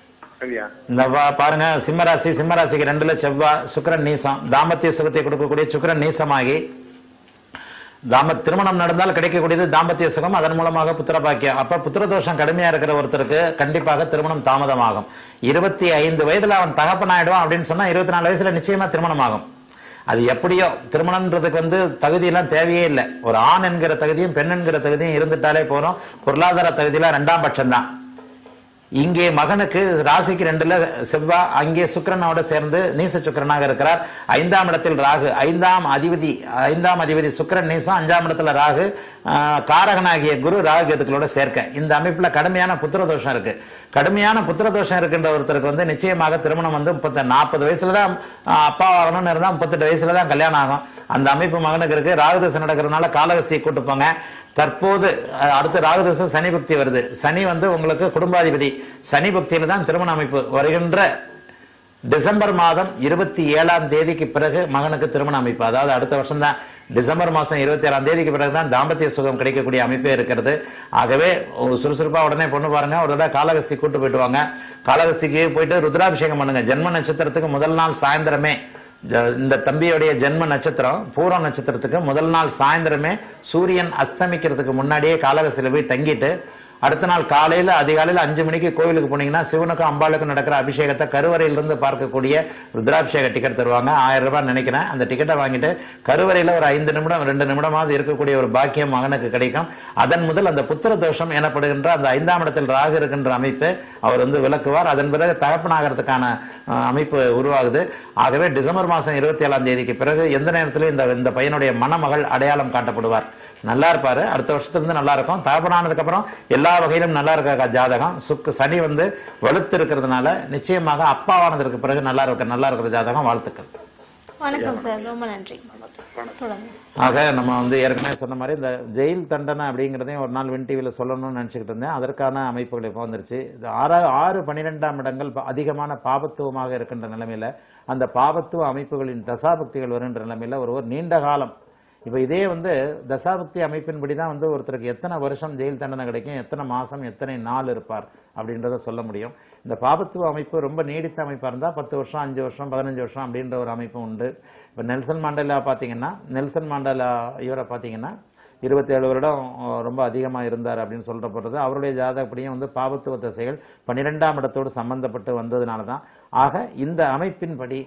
ஐயா இந்த பா- பாருங்க சிம்மராசி சிம்மராசிக்கு ரெண்டுல செவ்வாய் சுக்கிரன் நீசம் தாம்பத்திய சுகத்தை கொடுக்கக்கூடிய சுக்கிரன் நீசமாகி தாம திருமணம் நடந்தால் கிடைக்கக்கூடியது தாம்பத்திய சுகம் அதன் மூலமாக புத்திர பாக்கியம் அப்ப புத்திரதோஷம் கடுமையா இருக்கிற ஒருத்தருக்கு கண்டிப்பாக திருமணம் தாமதமாகும் இருபத்தி ஐந்து வயதுல அவன் தகப்பன் ஆயிடுவான் அப்படின்னு சொன்னா இருபத்தி நாலு வயசுல நிச்சயமா திருமணம் ஆகும் அது எப்படியோ திருமணம்ன்றதுக்கு வந்து தகுதியெல்லாம் தேவையே இல்லை ஒரு ஆண் என்கிற தகுதியும் பெண் என்கிற தகுதியும் இருந்துட்டாலே போறோம் பொருளாதார தகுதியில ரெண்டாம் பட்சம்தான் இங்கே மகனுக்கு ராசிக்கு ரெண்டுல செவ்வாய் அங்கே சுக்கிரனோட சேர்ந்து நீச சுக்கிரனாக இருக்கிறார் ஐந்தாம் இடத்தில் ராகு ஐந்தாம் அதிபதி ஐந்தாம் அதிபதி சுக்கிரன் நீசம் அஞ்சாம் இடத்துல ராகு ஆஹ், காரகனாகிய குரு ராகு கேதுக்களோட சேர்க்க இந்த அமைப்புல கடுமையான புத்திர தோஷம் இருக்கு கடுமையான புத்திர தோஷம் இருக்கின்ற ஒருத்தருக்கு வந்து நிச்சயமாக திருமணம் வந்து முப்பத்தி நாற்பது வயசுல தான் ஆஹ், அப்பா ஆகணும்னு இருந்தா முப்பத்தெட்டு வயசுல தான் கல்யாணம் ஆகும் அந்த அமைப்பு மகனுக்கு இருக்கு ராகுதசை நடக்கிறதுனால காலகஸ்தியை கூட்டு போங்க தற்போது அஹ், அடுத்து ராகுதசை சனி பக்தி வருது சனி வந்து உங்களுக்கு குடும்பாதிபதி சனி பக்தியில தான் திருமண அமைப்பு வருகின்ற டிசம்பர் மாதம் இருபத்தி ஏழாம் தேதிக்கு பிறகு மகனுக்கு திருமண அமைப்பு அதாவது அடுத்த வருஷம் தான் டிசம்பர் மாதம் இருபத்தி ஏழாம் தேதிக்கு பிறகு தான் தாம்பத்திய சுகம் கிடைக்கக்கூடிய அமைப்பே இருக்கிறது ஆகவே ஒரு சுறுசுறுப்பா உடனே பொண்ணு பாருங்க ஒரு தடவை காலகஸ்தி கூட்டு போயிட்டு வாங்க காலகஸ்திக்கு போயிட்டு ருத்ராபிஷேகம் பண்ணுங்க ஜென்ம நட்சத்திரத்துக்கு முதல் நாள் சாயந்தரமே ஜ- இந்த தம்பியுடைய ஜென்ம நட்சத்திரம் பூரம் நட்சத்திரத்துக்கு முதல் நாள் சாயந்தரமே சூரியன் அஸ்தமிக்கிறதுக்கு முன்னாடியே காலகஸ்தியில போய் தங்கிட்டு அடுத்த நாள் காலையில அதிகாலையில அஞ்சு மணிக்கு கோவிலுக்கு போனீங்கன்னா சிவனுக்கும் அம்பாளுக்கும் நடக்கிற அபிஷேகத்தை கருவறையிலிருந்து பார்க்கக்கூடிய ருத்ராபிஷேக டிக்கெட் தருவாங்க ஆயிரம் ரூபாய் நினைக்கிறேன் அந்த டிக்கெட்டை வாங்கிட்டு கருவறையில ஒரு ஐந்து நிமிடம் ரெண்டு நிமிடமாவது இருக்கக்கூடிய ஒரு பாக்கியம் மகனுக்கு கிடைக்கும் அதன் முதல் அந்த புத்திர தோஷம் எனப்படுகின்ற அந்த ஐந்தாம் இடத்தில் ராகு இருக்கின்ற அமைப்பு அவர் வந்து விளக்குவார் அதன் பிறகு தகப்பனாகிறதுக்கான அஹ், அமைப்பு உருவாகுது ஆகவே டிசம்பர் மாதம் இருபத்தி ஏழாம் தேதிக்கு பிறகு எந்த நேரத்திலும் இந்த இந்த பையனுடைய மணமகள் அடையாளம் காட்டப்படுவார் நல்லா இருப்பாரு அடுத்த வருஷத்துல இருந்து நல்லா இருக்கும் தகப்பனானதுக்கு அப்புறம் எல்லா வகையிலும் நல்லா இருக்க ஜாதகம் சுக்கு சனி வந்து வலுத்து இருக்கிறதுனால நிச்சயமாக அப்பாவானதற்கு பிறகு நல்லா இருக்க நல்லா இருக்கிற ஜாதகம் வாழ்த்துக்கள் வணக்கம் சார் ரொம்ப நன்றி தொடர்ந்து ஆக நம்ம வந்து ஏற்கனவே சொன்ன மாதிரி இந்த ஜெயில் தண்டனை அப்படிங்கிறதையும் ஒரு நாள் வின் டிவியில் சொல்லணும்னு நினச்சிக்கிட்டு இருந்தேன் அதற்கான அமைப்புகள் இப்போ வந்துருச்சு இது ஆறா ஆறு பன்னிரெண்டாம் இடங்கள் ப- அதிகமான பாபத்துவமாக இருக்கின்ற நிலைமையில அந்த பாபத்துவ அமைப்புகளின் தசாபக்திகள் வருகின்ற நிலைமையில ஒருவர் நீண்ட காலம் இப்போ இதே வந்து தசாபக்தி அமைப்பின்படி தான் வந்து ஒருத்தருக்கு எத்தனை வருஷம் ஜெயில் தண்டனை கிடைக்கும் எத்தனை மாதம் எத்தனை நாள் இருப்பார் அப்படின்றத சொல்ல முடியும் இந்த பாபத்துவ அமைப்பு ரொம்ப நீடித்த அமைப்பாக இருந்தால் பத்து வருஷம் அஞ்சு வருஷம் பதினஞ்சு வருஷம் அப்படின்ற ஒரு அமைப்பும் உண்டு இப்போ நெல்சன் மாண்டேலா பார்த்தீங்கன்னா நெல்சன் மாண்டேலா இவரை பார்த்தீங்கன்னா இருபத்தேழு வருடம் அஹ், ரொம்ப அதிகமாக இருந்தார் அப்படின்னு சொல்லப்படுறது அவருடைய ஜாதகப்படியும் வந்து பாபத்துவ திசைகள் பன்னிரெண்டாம் இடத்தோடு சம்பந்தப்பட்டு வந்ததுனால தான் ஆக இந்த அமைப்பின்படி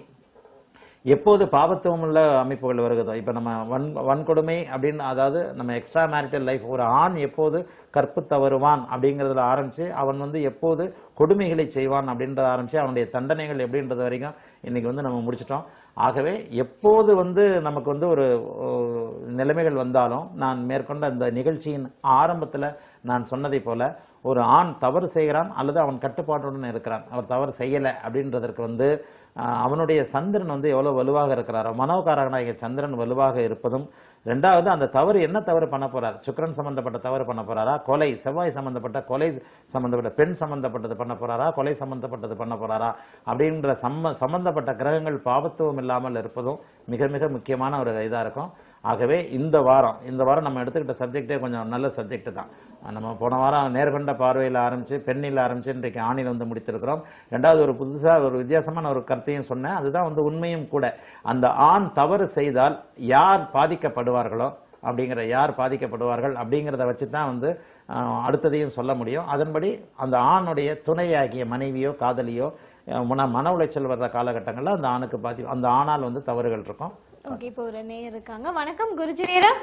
எப்போது பாபத்துவம் உள்ள அமைப்புகள் வருகிறதோ இப்போ நம்ம வன் வன்கொடுமை அப்படின்னு அதாவது நம்ம எக்ஸ்ட்ரா மேரிட்டல் லைஃப் ஒரு ஆண் எப்போது கற்பு தவறுவான் அப்படிங்கிறதுல ஆரம்பித்து அவன் வந்து எப்போது கொடுமைகளை செய்வான் அப்படின்றத ஆரம்பித்து அவனுடைய தண்டனைகள் எப்படின்றது வரைக்கும் இன்னைக்கு வந்து நம்ம முடிச்சிட்டோம் ஆகவே எப்போது வந்து நமக்கு வந்து ஒரு ஓ, நிலைமைகள் வந்தாலும் நான் மேற்கொண்ட அந்த நிகழ்ச்சியின் ஆரம்பத்தில் நான் சொன்னதைப் போல ஒரு ஆண் தவறு செய்கிறான் அல்லது அவன் கட்டுப்பாட்டுடன் இருக்கிறான் அவர் தவறு செய்யலை அப்படின்றதற்கு வந்து ஆஹ், அவனுடைய சந்திரன் வந்து எவ்வளவு வலுவாக இருக்கிறாரோ மனோகாரகனாகிய சந்திரன் வலுவாக இருப்பதும் ரெண்டாவது அந்த தவறு என்ன தவறு பண்ண போறார் சுக்கிரன் சம்பந்தப்பட்ட தவறு பண்ண போறாரா கொலை செவ்வாய் சம்பந்தப்பட்ட கொலை சம்பந்தப்பட்ட பெண் சம்பந்தப்பட்டது பண்ண போறாரா கொலை சம்பந்தப்பட்டது பண்ண போறாரா அப்படின்ற சம்ம சம்பந்தப்பட்ட கிரகங்கள் பாவத்துவம் இல்லாமல் இருப்பதும் மிக மிக முக்கியமான ஒரு இதாக இருக்கும் ஆகவே இந்த வாரம் இந்த வாரம் நம்ம எடுத்துக்கிட்ட சப்ஜெக்டே கொஞ்சம் நல்ல சப்ஜெக்ட் தான் நம்ம போன வாரம் நேர்கொண்ட பார்வையில் ஆரம்பித்து பெண்ணில் ஆரம்பித்து இன்றைக்கு ஆணில் வந்து முடித்திருக்கிறோம் ரெண்டாவது ஒரு புதுசாக ஒரு வித்தியாசமான ஒரு கருத்தையும் சொன்னேன் அதுதான் வந்து உண்மையும் கூட அந்த ஆண் தவறு செய்தால் யார் பாதிக்கப்படுவார்களோ அப்படிங்கிற யார் பாதிக்கப்படுவார்கள் அப்படிங்கிறத வச்சு தான் வந்து ஆஹ், அடுத்ததையும் சொல்ல முடியும் அதன்படி அந்த ஆணுடைய துணையாகிய மனைவியோ காதலியோ அஹ், மன மன உளைச்சல் வர்ற காலகட்டங்களில் அந்த ஆணுக்கு பாதி அந்த ஆணால் வந்து தவறுகள் இருக்கும் ஓகே இப்போ ஒரு நேயர் இருக்காங்க வணக்கம் குருஜி நேரம்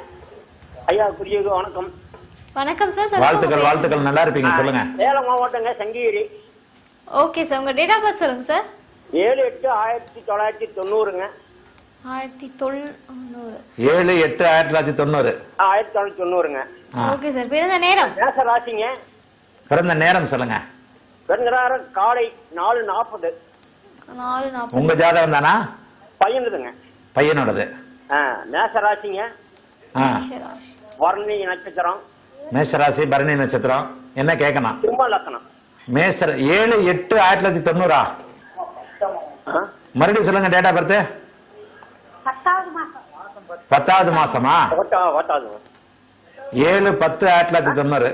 ஐயா குரியகு வணக்கம் வணக்கம் சார் வாழ்த்துக்கள் வாழ்த்துக்கள் நல்லா இருப்பீங்க சொல்லுங்க சேலம் மாவட்டங்க சங்ககிரி ஓகே சார் உங்க டேட் ஆஃப் பர்த் சொல்லுங்க சார் ஏழு எட்டு ஆயிரத்தி தொள்ளாயிரத்தி தொண்ணூறுங்க ஆயிரத்தி தொண்ணூறு ஏழு எட்டு ஆயிரத்தி தொள்ளாயிரத்தி தொண்ணூறு ஆயிரத்தி தொள்ளாயிரத்தி தொண்ணூறுங்க ஓகே சார் பிறந்த நேரம் மேச ராசிங்க பிறந்த நேரம் சொல்லுங்க பிறந்த நேரம் காலை நாலு நாற்பது நாலு நாற்பது உங்க ஜாதகம் தானா பையனுதுங்க பையனோடது ஆ, மேச ராசிங்க ஆ ராசி வர்ணி நட்சத்திரம் மேஷராசி பரணி நட்சத்திரம் என்ன கேட்கணும் சிம்ம லக்கணம் மேசர் ஏழு எட்டு ஆயிரத்தி தொள்ளாயிரத்தி தொண்ணூறா ஆ? மறுபடியும் சொல்லுங்க டேட்டா பர்த் பத்தாவது மாசம் பத்தாவது மாசமா ஓட்டா ஓட்டாதுங்க ஏழு பத்து ஆயிரத்தி தொள்ளாயிரத்தி தொண்ணூறு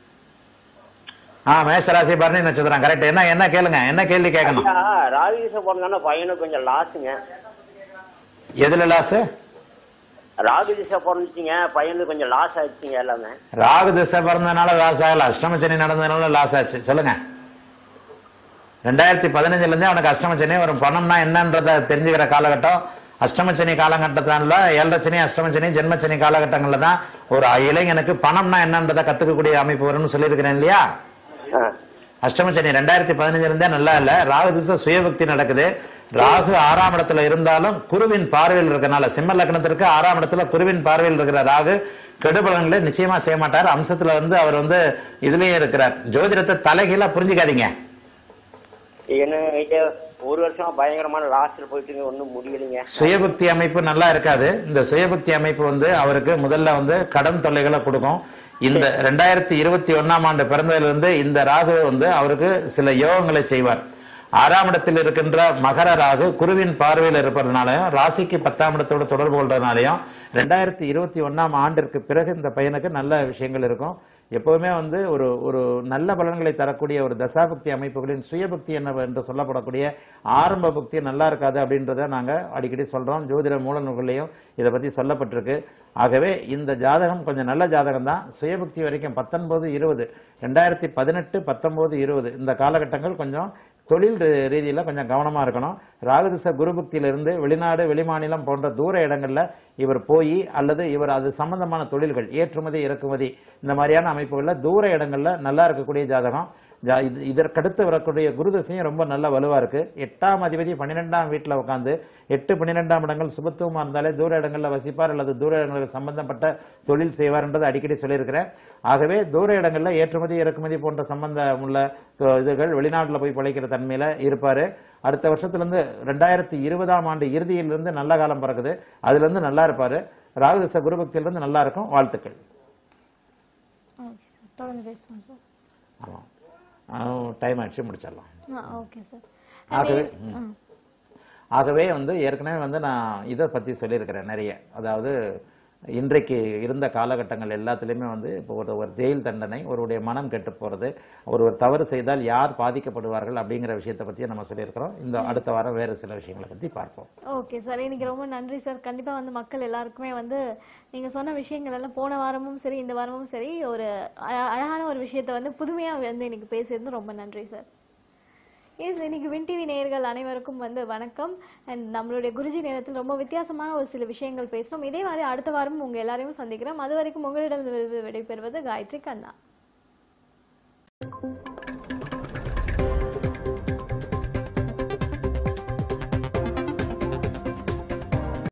ஆ மேஷராசி பரணி நட்சத்திரம் கரெக்ட் என்ன என்ன கேளுங்க என்ன கேள்வி கேட்கணும் ஐயா ராகுதீச பிறந்தானே பையனுக்கு கொஞ்சம் லாஸுங்க எதுல லாஸ் ராகுதீச பிறந்துச்சுங்க பையனுக்கு கொஞ்சம் லாஸ் ஆயிடுச்சுங்க எல்லாமே ராகு திசை பிறந்ததுனால லாஸ் ஆகல அஷ்டமச்சனி நடந்ததுனால லாஸ் ஆச்சு சொல்லுங்க ரெண்டாயிரத்தி பதினஞ்சுல இருந்தே அவனுக்கு அஷ்டமச்சனி ஒரு பணம்னா என்னன்றத தெரிஞ்சுக்கிற காலகட்டம் அஷ்டமச்சனி காலகட்டத்தால ஏழரச்சனி அஷ்டமச்சனி ஜென்மச்சனி காலகட்டங்கள்ல தான் ஒரு இளைஞனுக்கு பணம்னா என்னன்றதை கத்துக்கக்கூடிய அமைப்பு வரும்னு சொல்லியிருக்கிறேன் இல்லையா ஆ. அஷ்டமச்சனி ரெண்டாயிரத்தி பதினஞ்சு இருந்தே நல்லா இல்ல ராகு திசை சுயபக்தி நடக்குது ராகு ஆறாம் இடத்துல இருந்தாலும் குருவின் பார்வையில் இருக்கனால சிம்ம லக்னத்திற்கு ஆறாம் இடத்துல குருவின் பார்வையில் இருக்கிற ராகு கெடுபலன்களை நிச்சயமா செய்ய மாட்டார் அம்சத்துல வந்து அவர் வந்து இதுலயே இருக்கிறார் ஜோதிடத்தை தலைகீழா புரிஞ்சுக்காதீங்க என்ன இது ஒரு வருஷமா பயங்கரமான லாஸ்ட்ல போயிட்டுங்க ஒன்றும் முடியலைங்க சுயபக்தி அமைப்பு நல்லா இருக்காது இந்த சுயபக்தி அமைப்பு வந்து அவருக்கு முதல்ல வந்து கடன் தொல்லைகளை கொடுக்கும் இந்த ரெண்டாயிரத்தி இருபத்தி ஒன்னாம் ஆண்டு பிறந்ததிலிருந்து இந்த ராகு வந்து அவருக்கு சில யோகங்களை செய்வார் ஆறாம் இடத்தில் இருக்கின்ற மகர ராகு குருவின் பார்வையில் இருப்பதனாலையும் ராசிக்கு பத்தாம் இடத்தோட தொடர்பு கொள்றதுனாலையும் ரெண்டாயிரத்தி இருபத்தி ஒன்னாம் ஆண்டிற்கு பிறகு இந்த பையனுக்கு நல்ல விஷயங்கள் இருக்கும் எப்பவுமே வந்து ஒரு ஒரு நல்ல பலன்களை தரக்கூடிய ஒரு தசாபக்தி அமைப்புகளின் சுயபக்தி என்ன என்று சொல்லப்படக்கூடிய ஆரம்ப பக்தி நல்லா இருக்காது அப்படின்றத நாங்க அடிக்கடி சொல்றோம் ஜோதிட மூல நூல்களையும் இதை பத்தி சொல்லப்பட்டிருக்கு ஆகவே இந்த ஜாதகம் கொஞ்சம் நல்ல ஜாதகம் தான் சுயபக்தி வரைக்கும் பத்தொன்பது இருபது ரெண்டாயிரத்தி பதினெட்டு பத்தொன்பது இருபது இந்த காலகட்டங்கள் கொஞ்சம் தொழில் ரீ- ரீதியில கொஞ்சம் கவனமா இருக்கணும் ராகுதிச குருபக்தியிலிருந்து வெளிநாடு வெளிமாநிலம் போன்ற தூர இடங்கள்ல இவர் போய் அல்லது இவர் அது சம்பந்தமான தொழில்கள் ஏற்றுமதி இறக்குமதி இந்த மாதிரியான அமைப்புகள்ல தூர இடங்கள்ல நல்லா இருக்கக்கூடிய ஜாதகம் ஜா- இது இதற்கடுத்து வரக்கூடிய குருதசையும் ரொம்ப நல்ல வலுவா இருக்கு எட்டாம் அதிபதி பன்னிரெண்டாம் வீட்டுல உட்காந்து எட்டு பன்னிரெண்டாம் இடங்கள் சுபத்துவமா இருந்தாலே தூர இடங்கள்ல வசிப்பார் அல்லது தூர இடங்களுக்கு சம்பந்தப்பட்ட தொழில் செய்வார்ன்றது அடிக்கடி சொல்லியிருக்கிறேன் ஆகவே தூர இடங்கள்ல ஏற்றுமதி இறக்குமதி போன்ற சம்பந்தம் உள்ள அஹ், இதுகள் வெளிநாட்டுல போய் பிழைக்கிற தன்மையில இருப்பாரு அடுத்த வருஷத்துல இருந்து ரெண்டாயிரத்தி இருபதாம் ஆண்டு இறுதியிலிருந்து நல்ல காலம் பிறகுது அதுல இருந்து நல்லா இருப்பாரு ராகுதச குருபக்தியிலிருந்து நல்லா இருக்கும் வாழ்த்துக்கள் ஓகே சார் தொடர்ந்து பேசுவோம் சார் ஆமாம் டைம் ஆயிடுச்சு முடிச்சிடலாம் ஆ ஓகே சார் ஆகவே ம். ஆகவே வந்து ஏற்கனவே வந்து நான் இதை பற்றி சொல்லியிருக்கிறேன் நிறைய அதாவது இன்றைக்கு இருந்த காலகட்டங்கள் எல்லாத்துலேயுமே வந்து இப்போ ஒரு ஒரு ஜெயில் தண்டனை ஒருவருடைய மனம் கெட்டு போகிறது ஒருவர் தவறு செய்தால் யார் பாதிக்கப்படுவார்கள் அப்படிங்கிற விஷயத்தை பற்றி நம்ம சொல்லியிருக்கிறோம் இந்த அடுத்த வாரம் வேறு சில விஷயங்களை பற்றி பார்ப்போம் ஓகே சார் இன்னைக்கு ரொம்ப நன்றி சார் கண்டிப்பா வந்து மக்கள் எல்லாருக்குமே வந்து நீங்க சொன்ன விஷயங்கள் எல்லாம் போன வாரமும் சரி இந்த வாரமும் சரி ஒரு அழ- அழகான ஒரு விஷயத்தை வந்து புதுமையா வந்து இன்னைக்கு பேசியிருந்து ரொம்ப நன்றி சார் எஸ் இன்னைக்கு வின் டிவி நேயர்கள் அனைவருக்கும் வந்து வணக்கம் அண்ட் நம்மளுடைய குருஜி நேரத்தில் ரொம்ப வித்தியாசமான ஒரு சில விஷயங்கள் பேசுறோம் இதே மாதிரி அடுத்த வாரம் உங்க எல்லாரையும் சந்திக்கிறோம் அது வரைக்கும் உங்களிடம் விடைபெறுவது காயத்ரி கண்ணா